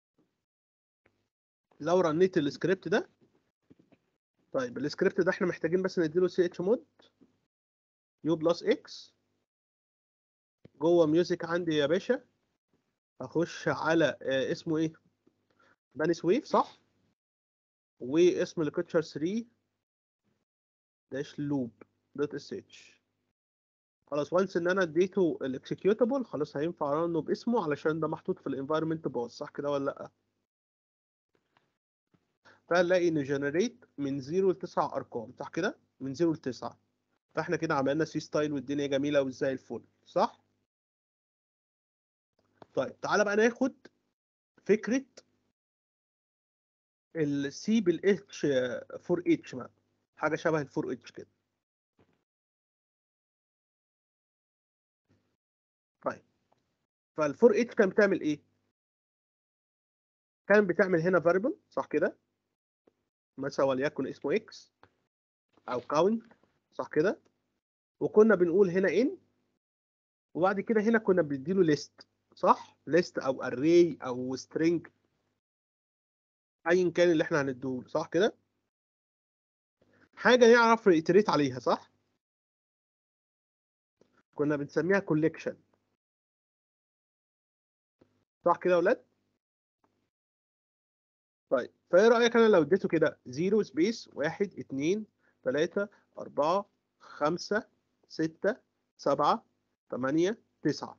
لو رنيت السكريبت ده طيب السكريبت ده احنا محتاجين بس نديله سي اتش مود يو بلس اكس جوه ميوزك عندي يا باشا اخش على آه، اسمه ايه باني سويف صح واسم لكتشر 3 داش لوب دوت اس اتش خلاص وانس ان انا اديته الاكسكيوتابل خلاص هينفع ارنه باسمه علشان ده محطوط في الانفايرمنت باص صح كده ولا لا فهنلاقي ان جنريت من 0 ل 9 ارقام صح كده من 0 ل 9 فاحنا كده عملنا سي ستايل والدنيا جميله وزي الفل صح طيب تعالى بقى ناخد فكره السي بالاتش 4 اتش بقى حاجه شبه ال 4 اتش كده طيب فال 4 اتش كانت بتعمل ايه كان بتعمل هنا variable صح كده مثلا وليكن اسمه x او count صح كده وكنا بنقول هنا in وبعد كده هنا كنا بنديله list صح list او array او string ايا كان اللي احنا هنديهوله صح كده حاجه نعرف نيتريت عليها صح كنا بنسميها collection صح كده يا ولاد طيب فايه رايك انا لو اديته كده 0 سبيس 1 2 3 4 5 6 7 8 9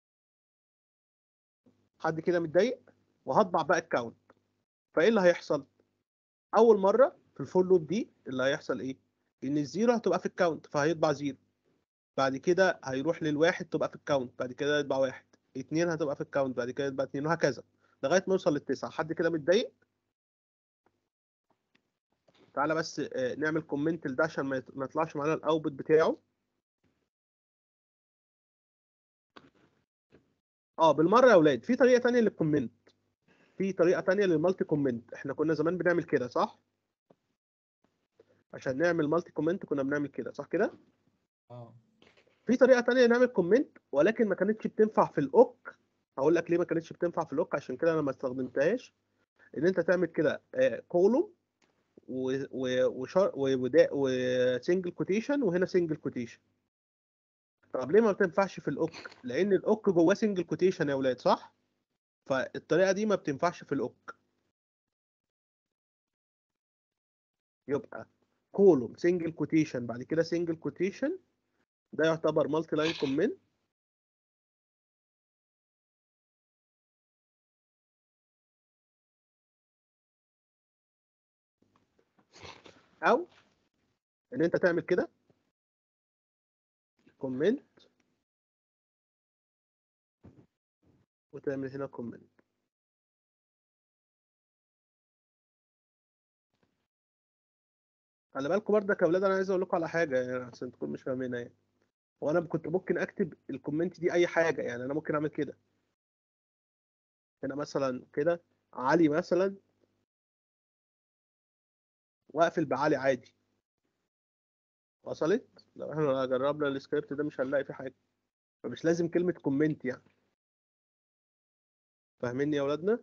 حد كده متضايق وهطبع بقى الكاونت فايه اللي هيحصل اول مره في الفور لوب دي اللي هيحصل ايه ان الزيرو هتبقى في الكاونت فهيطبع زيرو بعد كده هيروح للواحد تبقى في الكاونت بعد كده يطبع واحد اتنين هتبقى في الكاونت بعد كده يطبع اتنين وهكذا لغايه ما يوصل للتسعه حد كده متضايق تعالى بس آه، نعمل كومنت لده عشان ما يط- ما يطلعش معانا الاوتبوت بتاعه اه بالمره يا اولاد في طريقه تانية للكومنت في طريقه تانية للمالتي كومنت احنا كنا زمان بنعمل كده صح عشان نعمل مالتي كومنت كنا بنعمل كده صح كده اه في طريقه تانية نعمل كومنت ولكن ما كانتش بتنفع في الاوك هقول لك ليه ما كانتش بتنفع في الاوك عشان كده انا ما استخدمتهاش ان انت تعمل كده كولوم وسنجل كوتيشن وهنا سنجل كوتيشن طب ليه ما بتنفعش في الاوك لان الاوك جواه سنجل كوتيشن يا اولاد صح فالطريقه دي ما بتنفعش في الاوك يبقى كولوم سنجل كوتيشن بعد كده سنجل كوتيشن ده يعتبر مالتي لاين كومنت او ان انت تعمل كده كومنت وتعمل هنا كومنت خلي بالكم برضك يا اولاد انا عايز اقول لكم على حاجه يعني عشان تكونوا مش فاهمينها يعني وانا كنت ممكن اكتب الكومنت دي اي حاجه يعني انا ممكن اعمل كده هنا مثلا كده علي مثلا واقفل بعلي عادي وصلت لو احنا جربنا السكريبت ده مش هنلاقي فيه حاجه فمش لازم كلمه كومنت يعني فاهميني يا اولادنا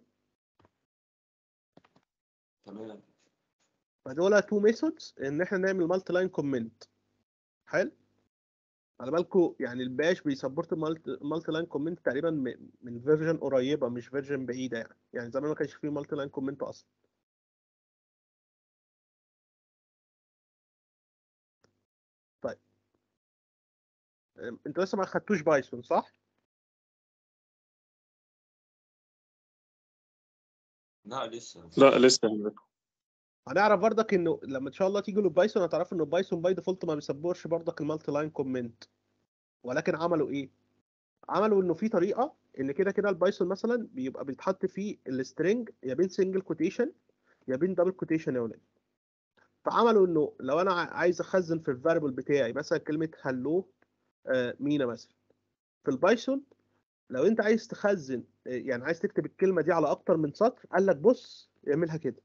تمام فدول تو ميثودز ان احنا نعمل مالتي لاين كومنت حلو على بالكم يعني الباش بيسبورت المالتي لاين كومنت تقريبا م- من فيرجن قريبه مش فيرجن بعيده يعني يعني زمان ما كانش فيه مالتي لاين كومنت اصلا طيب أم، انتوا لسه ما اخدتوش بايثون صح؟ لا لسه لا لسه يعني. هنعرف برضك انه لما ان شاء الله تيجوا للبايثون هتعرفوا انه بايثون باي ديفولت ما بيسبورش برضك المالتي لاين كومنت ولكن عملوا ايه؟ عملوا انه في طريقه ان كده كده البايثون مثلا بيبقى بيتحط فيه السترنج يا بين سنجل كوتيشن يا بين دبل كوتيشن يا ولاد فعملوا انه لو انا ع- عايز اخزن في الفاريبل بتاعي مثلا كلمه هلو مينا مثلا في البايثون لو انت عايز تخزن آه، يعني عايز تكتب الكلمه دي على اكتر من سطر قال لك بص اعملها كده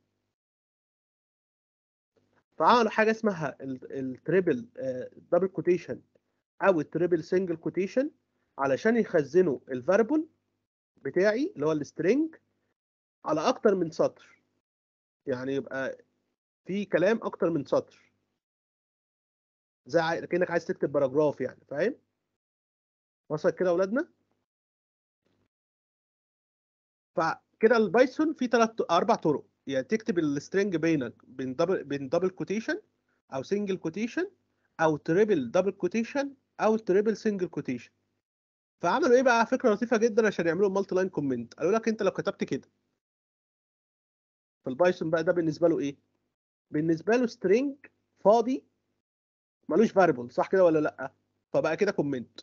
فعملوا حاجه اسمها التريبل دبل كوتيشن او التريبل سنجل كوتيشن علشان يخزنوا الفاريبل بتاعي اللي هو السترنج على اكتر من سطر يعني يبقى في كلام اكتر من سطر زي عاي- كانك عايز تكتب باراجراف يعني فاهم وصل كده يا اولادنا فكده البايثون فيه ثلاث اربع طرق يا تكتب السترنج بينك بين دبل بين دبل كوتيشن او سنجل كوتيشن او تريبل دبل كوتيشن او تريبل سنجل كوتيشن فعملوا ايه بقى فكره لطيفه جدا عشان يعملوا مالتي لاين كومنت قالوا لك انت لو كتبت كده في البايثون بقى ده بالنسبه له ايه بالنسبه له سترينج فاضي ملوش فاريبل صح كده ولا لا فبقى كده كومنت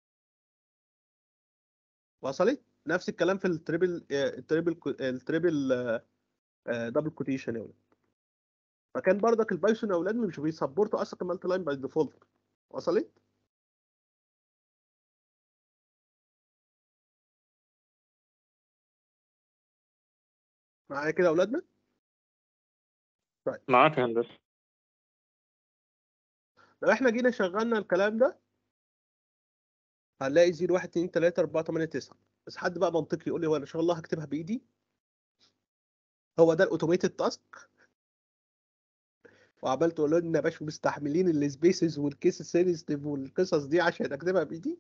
وصلت نفس الكلام في التريبل آه، التريبل كو- التريبل دبل كوتيشن يا ولاد فكان برضك البايثون يا اولاد مش بيسبورتوا اصلا المالتي لاين باي ديفولت وصلت معايا كده يا اولادنا معاك يا هندسة لو احنا جينا شغلنا الكلام ده هنلاقي 0 1 2 3 4 8 9 بس حد بقى منطقي يقول لي هو انا ان شاء الله هكتبها بايدي هو ده الاوتوميتد تاسك وعمال تقول لنا يا باشا مستحملين السبيسز والكيس سينستيف والقصص دي عشان اكتبها بايدي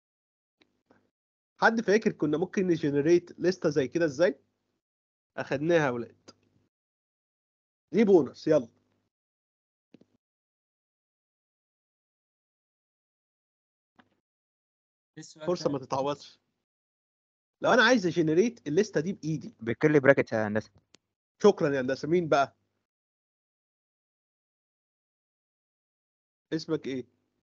حد فاكر كنا ممكن نجنريت لستة زي كده ازاي اخدناها يا ولاد دي بونص يلا ايه السؤال فرصه تاني؟ ما تتعوضش لو انا عايز اجنريت الليسته دي بايدي بكل براكت يا هندسه شكرا يا هندسه مين بقى اسمك ايه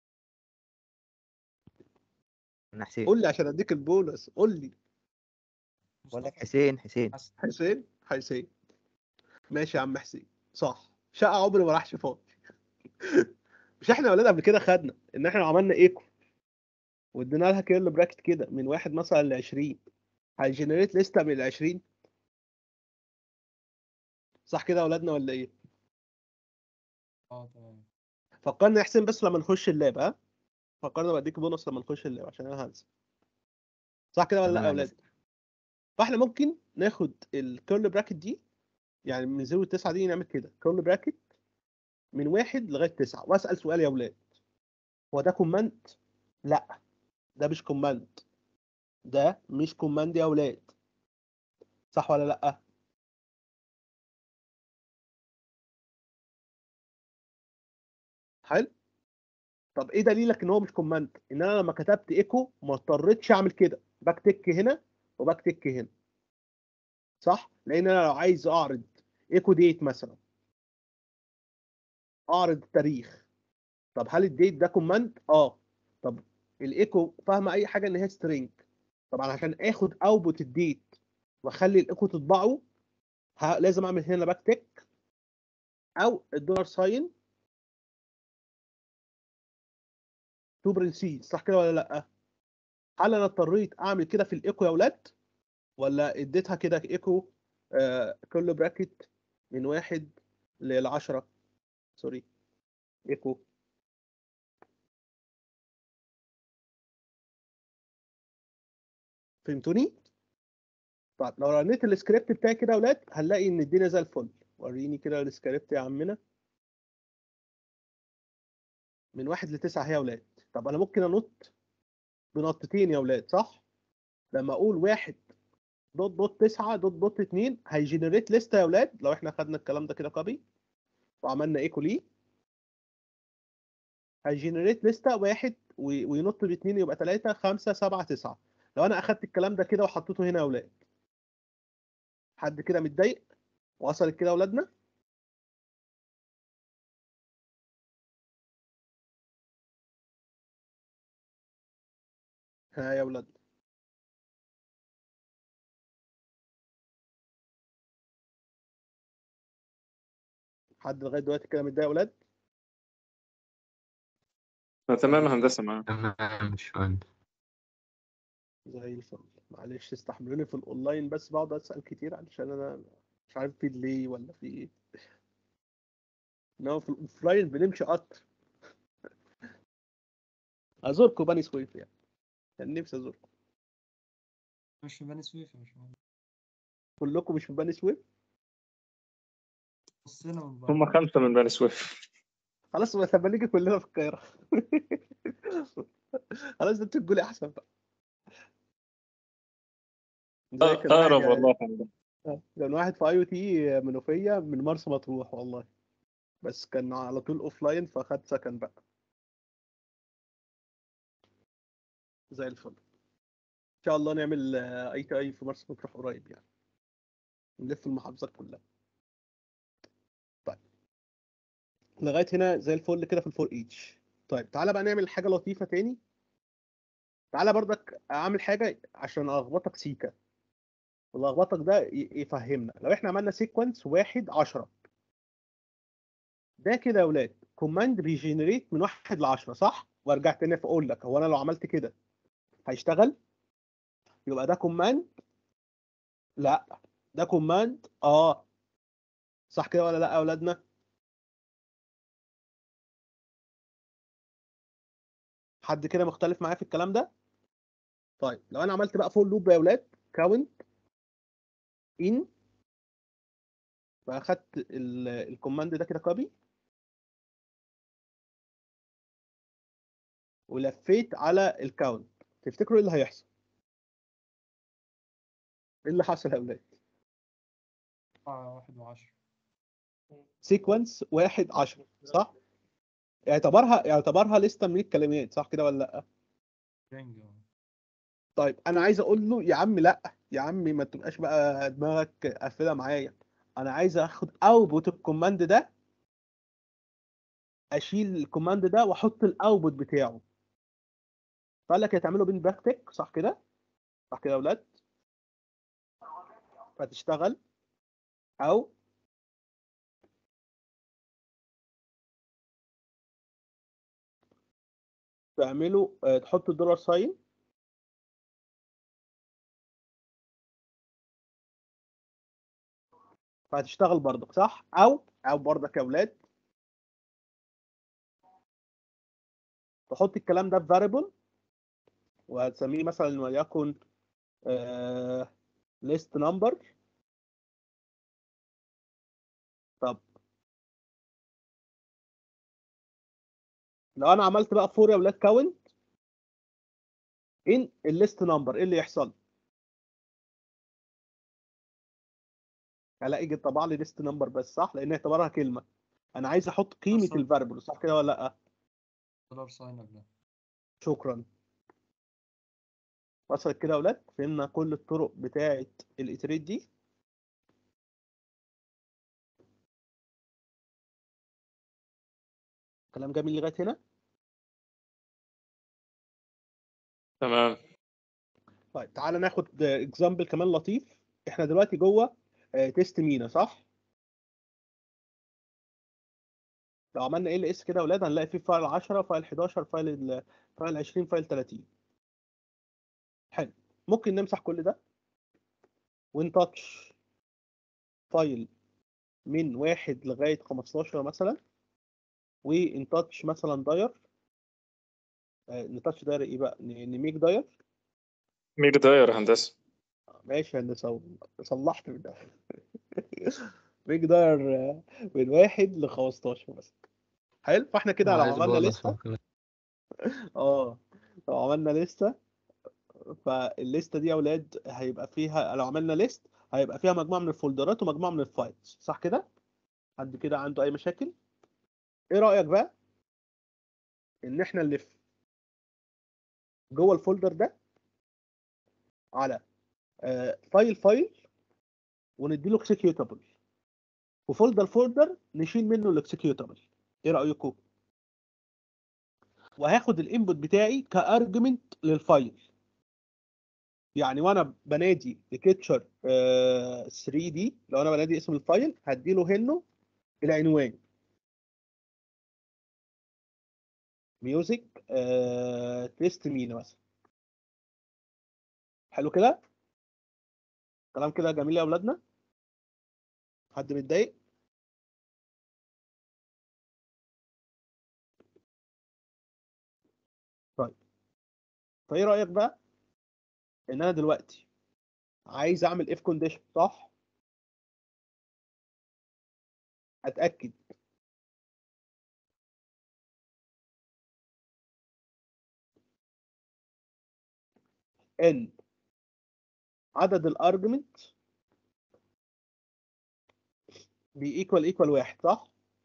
انا حسين قول لي عشان اديك البونص قول لي بقول لك مصطفى حسين حسين حسن. حسين حسين ماشي يا عم حسين صح شقة عمري ما راحش فاضي مش احنا يا ولاد قبل كده خدنا ان احنا لو عملنا ايكو وادينا لها كيرل براكت كده من واحد مثلا ل 20 هيجنريت لسته من ال 20 صح كده يا ولادنا ولا ايه؟ اه تمام فكرنا يا حسين بس لما نخش اللاب ها فكرنا بديك بونص لما نخش اللاب عشان انا هنسى صح كده ولا لا تمام يا يا ولاد فاحنا ممكن ناخد الكيرل براكت دي يعني من 0 ل 9 دي نعمل كده كيرل براكت من واحد لغايه 9 واسال سؤال يا ولاد هو ده كوماند لا ده مش كوماند ده مش كوماند يا ولاد صح ولا لا حلو طب ايه دليلك ان هو مش كوماند ان انا لما كتبت ايكو ما اضطريتش اعمل كده بكتك هنا وبكتك هنا صح لان انا لو عايز اعرض ايكو ديت مثلا اعرض تاريخ طب هل الديت ده كوماند اه طب الايكو فاهمه اي حاجه ان هي سترينج طبعا عشان اخد اوتبوت الديت واخلي الايكو تطبعه ه- لازم اعمل هنا باك تك او الدولار ساين تو برنسيز صح كده ولا لا هل انا اضطريت اعمل كده في الايكو يا اولاد ولا اديتها كده ايكو آه كل براكت من واحد للعشرة سوري ايكو فهمتوني؟ طيب لو رنيت السكريبت بتاعي كده يا اولاد هنلاقي ان الدنيا زي الفل وريني كده السكريبت يا عمنا من واحد لتسعة هي يا اولاد طب انا ممكن انط بنطتين يا اولاد صح؟ لما اقول واحد دوت دوت تسعة دوت دوت اتنين هيجنريت لستة يا اولاد لو احنا خدنا الكلام ده كده كوبي وعملنا ايكو ليه هيجنريت لستة واحد و- وينط باتنين يبقى تلاتة خمسة سبعة تسعة لو انا اخدت الكلام ده كده وحطيته هنا يا اولاد حد كده متضايق وصلت كده يا اولادنا ها يا اولاد حد لغايه دلوقتي كده متضايق يا اولاد أنا تمام يا هندسة معاك تمام شوية زي الفل معلش استحملوني في الاونلاين بس بقعد اسال كتير علشان انا مش عارف في ليه ولا في ايه انما في الاوفلاين بنمشي قطر ازوركم بني سويف يعني كان نفسي ازوركم مش في بني سويف يا باشمهندس كلكم مش في بني سويف بصينا من بره هم خمسة من بني سويف خلاص بقى لما نيجي كلنا في القاهره خلاص ده انتوا تقولي احسن بقى ازيك يا أقرب محمد؟ والله يا هندسة آه، كان واحد في اي او تي منوفيه من مرسى مطروح والله بس كان على طول اوف لاين فاخد سكن بقى زي الفل ان شاء الله نعمل اي تي اي في مرسى مطروح قريب يعني نلف المحافظات كلها طيب لغايه هنا زي الفل كده في الفور ايتش طيب تعالى بقى نعمل حاجه لطيفه تاني تعالى برضك اعمل حاجه عشان الخبطك سيكا ولخبطك ده ي- يفهمنا لو احنا عملنا سيكونس واحد عشرة ده كده يا ولاد كوماند بيجنريت من واحد لعشرة صح؟ وارجع تاني فاقول لك هو انا لو عملت كده هيشتغل؟ يبقى ده كوماند؟ لا ده كوماند اه صح كده ولا لا يا اولادنا؟ حد كده مختلف معايا في الكلام ده؟ طيب لو انا عملت بقى فول لوب يا اولاد كاونت ان فاخدت ال- الكوماند ده كده كوبي ولفيت على الكاونت تفتكروا ايه اللي هيحصل؟ ايه اللي حصل يا اولاد؟ آه، واحد وعشرة سيكونس واحد عشرة صح؟ يعتبرها يعتبرها لسته من الكلمات صح كده ولا لا؟ رينج طيب انا عايز اقول له يا عم لا يا عم ما تبقاش بقى دماغك قافله معايا انا عايز اخد اوتبوت الكوماند ده اشيل الكوماند ده واحط الاوتبوت بتاعه فقال لك هتعمله بين براكتك صح كده؟ صح كده يا اولاد؟ فتشتغل او تعمله آه، تحط الدولار ساين فهتشتغل برضك صح او او برضك يا اولاد تحط الكلام ده في فاريبل وهتسميه مثلا وليكن ليست نمبر طب لو انا عملت بقى فور يا اولاد كاونت ان الليست نمبر ايه اللي يحصل؟ هلاقي جه طبع لي ليست نمبر بس صح لان اعتبرها كلمه انا عايز احط قيمه أصلاً. الفاريبل صح كده ولا لا دولار ساين قبلها شكرا وصلت كده يا اولاد فهمنا كل الطرق بتاعه الاتريت دي كلام جميل لغايه هنا تمام طيب تعالى ناخد اكزامبل كمان لطيف احنا دلوقتي جوه تيست مينا صح لو عملنا ال اس كده يا اولاد هنلاقي فيه فايل 10 فايل 11 فايل ال- فايل 20 فايل 30 حلو ممكن نمسح كل ده ونتاتش فايل من واحد لغايه 15 مثلا ونتاتش مثلا داير آه، نتاتش داير ايه بقى ن- نميك داير ميك داير هندسة ماشي يا هندسة صلحت من ده ميك داير آه، من واحد ل 15 مثلا حلو فاحنا كده لو عايز عملنا بونص لسته ممكن. اه لو عملنا لستة فالليستة دي يا اولاد هيبقى فيها لو عملنا ليست هيبقى فيها مجموعة من الفولدرات ومجموعة من الفايلز صح كده؟ حد كده عنده أي مشاكل؟ إيه رأيك بقى؟ إن إحنا نلف جوه الفولدر ده على آه، فايل فايل ونديله اكسكيوتابل وفولدر فولدر نشيل منه الاكسكيوتابل إيه رأيكم؟ وهاخد الانبوت بتاعي كارجمنت للفايل يعني وانا بنادي لكيتشر 3 دي لو انا بنادي اسم الفايل هديله هنا العنوان ميوزك تيست مينا مثلا حلو كده كلام كده جميل يا اولادنا حد متضايق طيب فايه رايك بقى ان انا دلوقتي عايز اعمل اف كونديشن صح اتاكد ان عدد الارجمنت بيكوال ايكوال واحد صح؟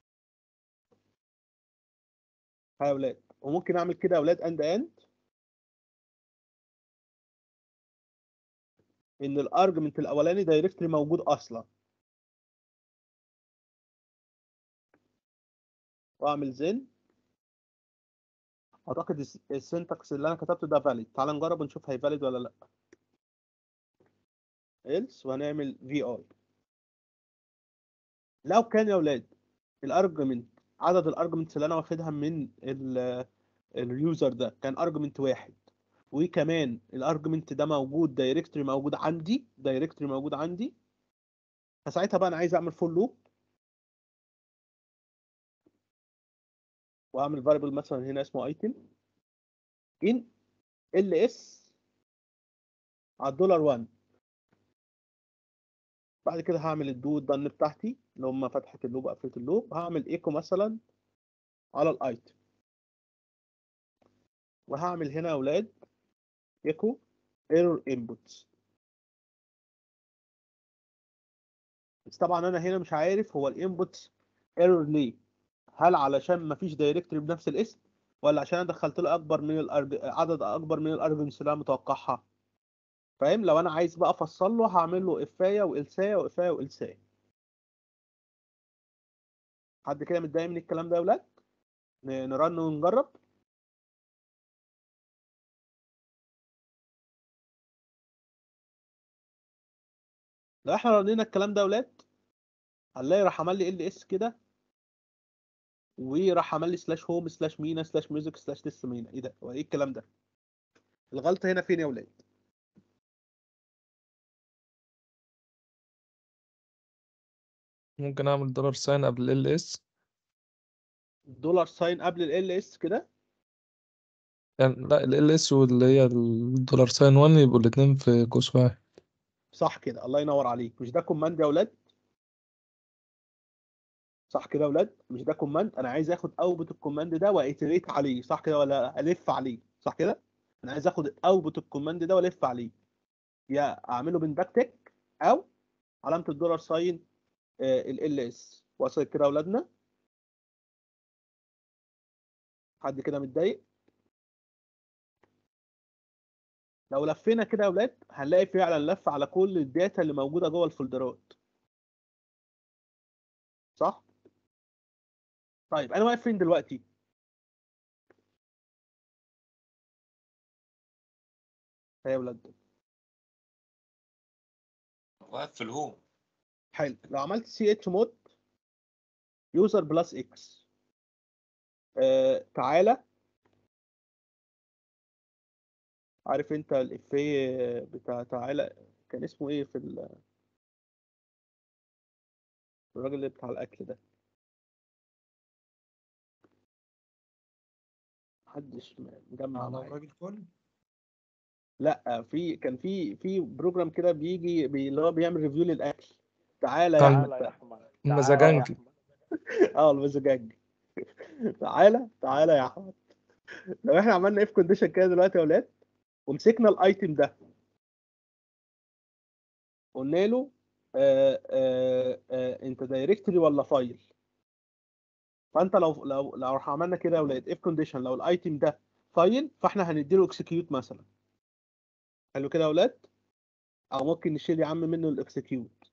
ها يا اولاد وممكن اعمل كده يا اولاد اند اند ان الارجمنت الاولاني دايركتلي موجود اصلا واعمل زن اعتقد الس- السنتكس اللي انا كتبته ده فاليد تعال نجرب ونشوف هي فاليد ولا لا else وهنعمل في اي لو كان يا اولاد الارجمنت عدد الارجمنتس اللي انا واخدها من اليوزر ده كان ارجمنت واحد وكمان الارجمنت ده موجود دايركتوري موجود عندي دايركتوري موجود عندي فساعتها بقى انا عايز اعمل فول لوب واعمل فاريبل مثلا هنا اسمه ايتم ان ال اس على الدولار 1 بعد كده هعمل الدو الدن بتاعتي اللي هم فتحة اللوب قفلة اللوب هعمل ايكو مثلا على الايتم وهعمل هنا يا اولاد ايكو ايرور انبوتس بس طبعا انا هنا مش عارف هو الانبوتس ايرور ليه هل علشان مفيش دايركتوري بنفس الاسم ولا عشان انا دخلت له اكبر من الأرج... عدد اكبر من الارجمنتس اللي انا متوقعها فاهم لو انا عايز بقى افصل له هعمل له افايه والسايه وافايه والسايه حد كده متضايق من الكلام ده يا ولاد ن- نرن ونجرب لو احنا رنينا الكلام ده يا ولاد هنلاقي راح عمل لي ال اس كده وراح عمل لي سلاش هوم سلاش مينا سلاش ميوزك سلاش تست مينا ايه ده هو ايه الكلام ده الغلطه هنا فين يا ولاد ممكن اعمل دولار ساين قبل ال اس دولار ساين قبل ال اس كده يعني لا ال اس واللي هي الدولار ساين 1 يبقوا الاتنين في قوس واحد صح كده الله ينور عليك مش ده كوماند يا ولاد صح كده يا ولاد مش ده كوماند انا عايز اخد اوتبوت الكوماند ده وايتريت عليه صح كده ولا الف عليه صح كده انا عايز اخد اوتبوت الكوماند ده والف عليه يا اعمله من باك تك او علامه الدولار ساين ال اس وصل كده يا اولادنا حد كده متضايق لو لفينا كده يا اولاد هنلاقي فعلا لف على كل الداتا اللي موجوده جوه الفولدرات صح طيب انا واقف فين دلوقتي يا اولاد واقف في الهوم حلو لو عملت سي اتش مود يوزر بلس اكس آه تعالى عارف انت الافيه بتاع تعالى كان اسمه ايه في ال- الراجل اللي بتاع الاكل ده محدش مجمع على معايا الراجل كل لا في كان في في بروجرام كده بيجي بي اللي هو بيعمل ريفيو للاكل تعالى يا تعال. احمد تعالى يا بقى. احمد تعالى يا مزاجنجي أحمد. اه المزاجنج تعالى تعالى يا احمد لو احنا عملنا اف كونديشن كده دلوقتي يا اولاد ومسكنا الايتم ده قلنا له آه آه آه انت دايركتوري ولا فايل فانت لو لو لو راح عملنا كده يا اولاد اف كونديشن لو الايتم ده فايل فاحنا هنديله اكسكيوت مثلا حلو كده يا اولاد او ممكن نشيل يا عم منه الاكسكيوت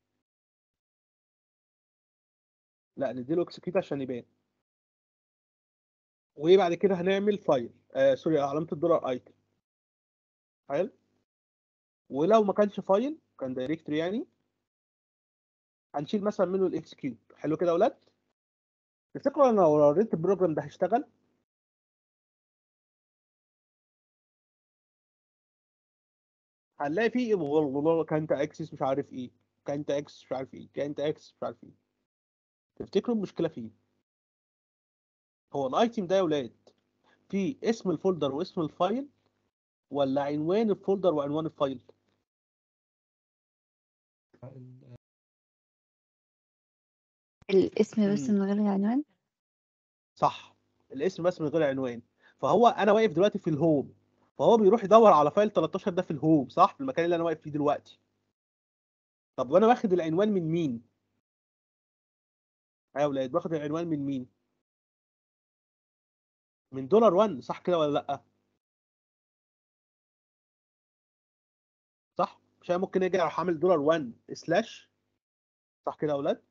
لا نديله اكسكيوت عشان يبان وبعد كده هنعمل فايل آه سوري علامه الدولار ايتم حلو ولو ما كانش فايل كان دايركتوري يعني هنشيل مثلا منه الاكسكيوت حلو كده يا اولاد تفتكروا انا لو وريت البروجرام ده هيشتغل هنلاقي فيه كانت اكسس مش عارف ايه كانت اكسس مش عارف ايه كانت اكسس مش عارف ايه تفتكروا المشكله فين هو الايتم ده يا ولاد فيه اسم الفولدر واسم الفايل ولا عنوان الفولدر وعنوان الفايل ال- الاسم بس مم. من غير العنوان صح الاسم بس من غير عنوان فهو انا واقف دلوقتي في الهوم فهو بيروح يدور على فايل 13 ده في الهوم صح في المكان اللي انا واقف فيه دلوقتي طب وانا واخد العنوان من مين يا اولاد باخد العنوان من مين من دولار 1 صح كده ولا لا صح مش انا ممكن اجي اروح اعمل دولار 1 سلاش صح كده يا اولاد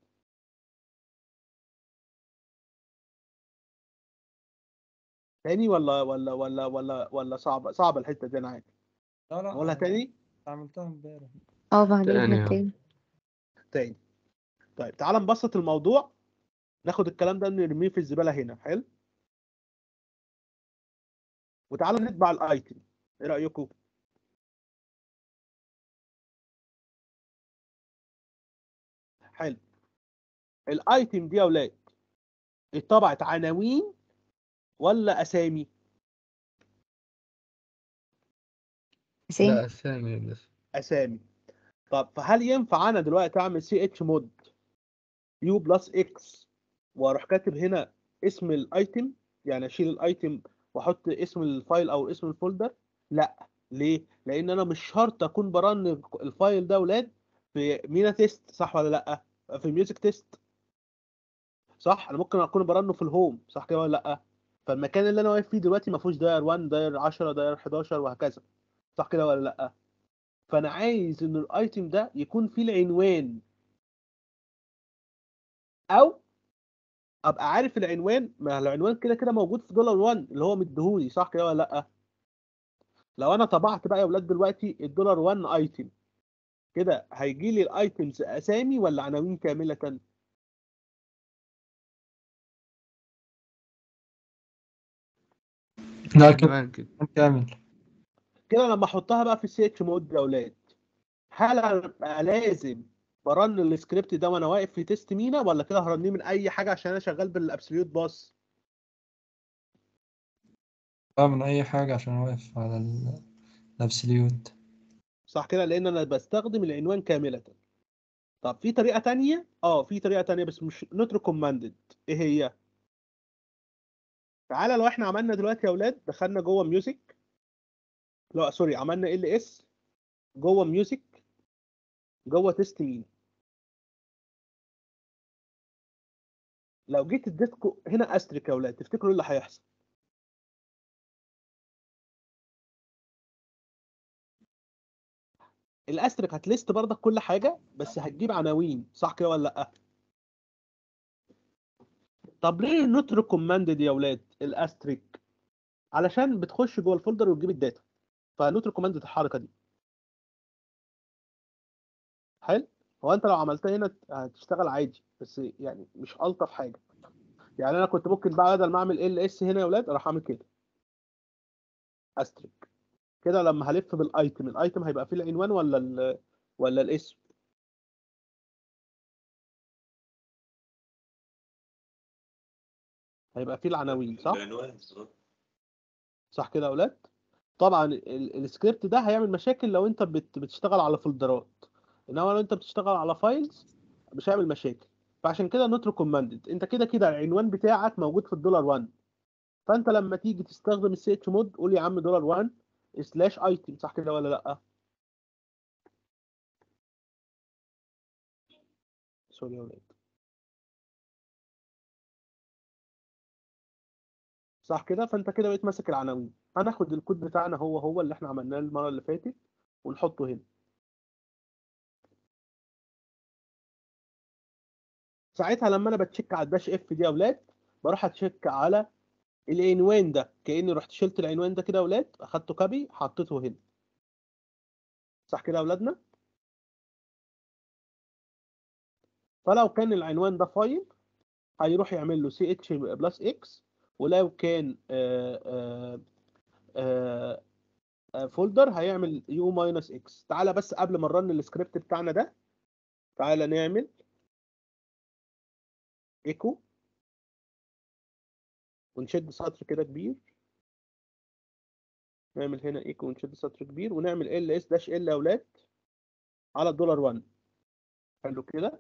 تاني ولا ولا ولا ولا ولا صعبه صعبه الحته دي انا عارف لا لا اقولها أنا تاني عملتها امبارح اه بعدين تاني. تاني تاني طيب تعال نبسط الموضوع ناخد الكلام ده نرميه في الزباله هنا حلو وتعالى نتبع الايتم ايه رايكم حلو الايتم دي يا اولاد اتطبعت عناوين ولا اسامي حسين لا أسامي بس اسامي طب فهل ينفع انا دلوقتي اعمل سي اتش مود يو بلس اكس واروح كاتب هنا اسم الايتم يعني اشيل الايتم واحط اسم الفايل او اسم الفولدر لا ليه لان انا مش شرط اكون برن الفايل ده ولاد في مينا تيست صح ولا لا في ميوزك تيست صح انا ممكن اكون برنه في الهوم صح كده ولا لا فالمكان اللي انا واقف فيه دلوقتي ما فيهوش داير 1 داير 10 داير 11 وهكذا صح كده ولا لا فانا عايز ان الايتم ده يكون فيه العنوان او ابقى عارف العنوان ما العنوان كده كده موجود في دولار 1 اللي هو مديهولي صح كده ولا لا لو انا طبعت بقى يا اولاد دلوقتي الدولار 1 ايتم كده هيجي لي الايتمز اسامي ولا عناوين كامله لا كده عنوان كده كامل كده لما احطها بقى في السي اتش مود يا اولاد هل هبقى لازم برن السكريبت ده وانا واقف في تيست مينا ولا كده هرنيه من اي حاجه عشان انا شغال بالابسوليوت باس اه من اي حاجة عشان واقف على ال- الابسوليوت صح كده لان انا بستخدم العنوان كامله طب في طريقه تانية اه في طريقه تانية بس مش نوت ريكومندد ايه هي تعالى لو احنا عملنا دلوقتي يا اولاد دخلنا جوه ميوزك لا سوري عملنا ال اس جوه ميوزك جوه تيست مين لو جيت اديتكم هنا استريك يا اولاد تفتكروا ايه اللي هيحصل الاستريك هتليست برضك كل حاجه بس هتجيب عناوين صح كده ولا لا طب ليه نوت ريكومندد يا اولاد الاستريك علشان بتخش جوه الفولدر وتجيب الداتا فنوت ريكومندد الحركه دي حلو هو انت لو عملتها هنا هتشتغل عادي بس يعني مش الطف حاجه يعني انا كنت ممكن بقى بدل ما اعمل ال اس هنا يا اولاد اروح اعمل كده استريك كده لما هلف بالايتم الايتم هيبقى فيه العنوان ولا ال ولا الاسم هيبقى فيه العناوين صح العنوان صح كده يا اولاد طبعا ال- السكريبت ده هيعمل مشاكل لو انت بت- بتشتغل على فولدرات انما لو انت بتشتغل على فايلز مش هيعمل مشاكل فعشان كده نوت ريكومندد انت كده كده العنوان بتاعك موجود في الدولار 1 فانت لما تيجي تستخدم السي اتش مود قول يا عم دولار 1 سلاش ايتم صح كده ولا لا سوري يا ولاد صح كده فانت كده بقيت ماسك العناوين هناخد الكود بتاعنا هو هو اللي احنا عملناه المره اللي فاتت ونحطه هنا ساعتها لما انا بتشيك على الداش اف دي يا اولاد بروح اتشيك على العنوان ده كاني رحت شلت العنوان ده كده يا اولاد اخدته كابي حطيته هنا صح كده يا اولادنا فلو كان العنوان ده فايل هيروح يعمل له سي اتش بلس اكس ولو كان آه، آه، آه، آه، فولدر هيعمل يو ماينس اكس تعالى بس قبل ما نرن السكريبت بتاعنا ده تعالى نعمل ايكو ونشد سطر كده كبير نعمل هنا ايكو ونشد سطر كبير ونعمل ال اس داش ال يا اولاد على الدولار 1 حلو كده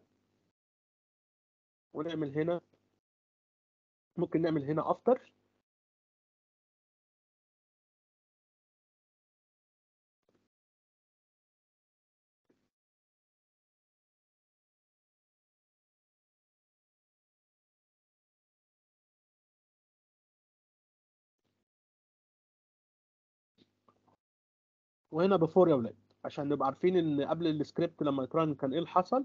ونعمل هنا ممكن نعمل هنا افتر وهنا بفور يا ولاد عشان نبقى عارفين ان قبل السكريبت لما يترن كان ايه اللي حصل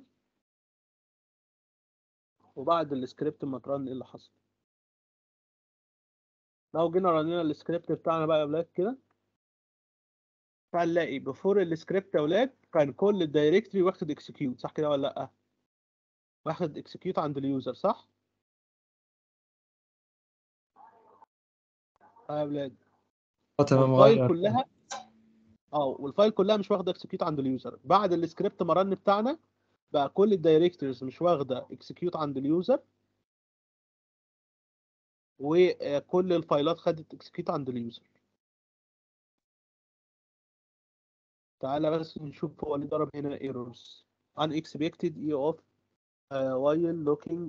وبعد السكريبت لما يترن ايه اللي حصل لو جينا رنينا السكريبت بتاعنا بقى يا ولاد كده فهنلاقي بفور السكريبت يا ولاد كان كل الدايركتوري واخد اكسكيوت صح كده ولا لا واخد اكسكيوت عند اليوزر صح اه يا ولاد اه تمام والفايل غير كلها اه والفايل كلها مش واخده اكسكيوت عند اليوزر بعد السكريبت ما رن بتاعنا بقى كل الدايركتوريز مش واخده اكسكيوت عند اليوزر وكل الفايلات خدت اكسكيوت عند اليوزر تعالى بس نشوف هو اللي ضرب هنا ايرورز unexpected e of uh, while looking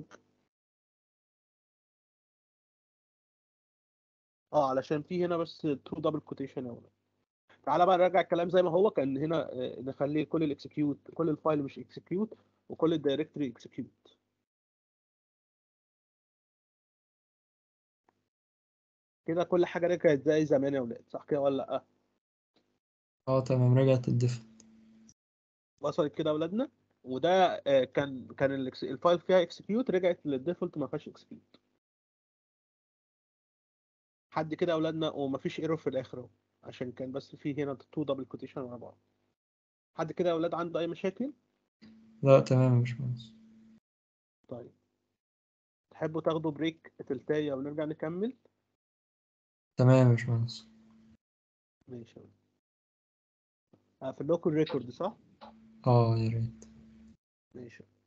اه علشان في هنا بس true double quotation يا ولد تعالى بقى نرجع الكلام زي ما هو كان هنا آه، نخليه كل الاكسكيوت كل الفايل مش اكسكيوت وكل الدايركتوري اكسكيوت كده كل حاجه رجعت زي زمان يا ولاد صح كده ولا لا اه تمام رجعت الديف وصلت كده يا ولادنا وده آه، كان كان الإكس- الفايل فيها اكسكيوت رجعت للديفولت ما فيهاش اكسكيوت حد كده يا اولادنا وما فيش ايرور في الاخر اهو عشان كان بس في هنا تو دبل كوتيشن ورا بعض حد كده يا اولاد عنده اي مشاكل لا تمام يا باشمهندس طيب تحبوا تاخدوا بريك تلتاية ونرجع نكمل تمام يا باشمهندس ماشي يا ولاد. هقفل لكم الريكورد صح اه يا ريت ماشي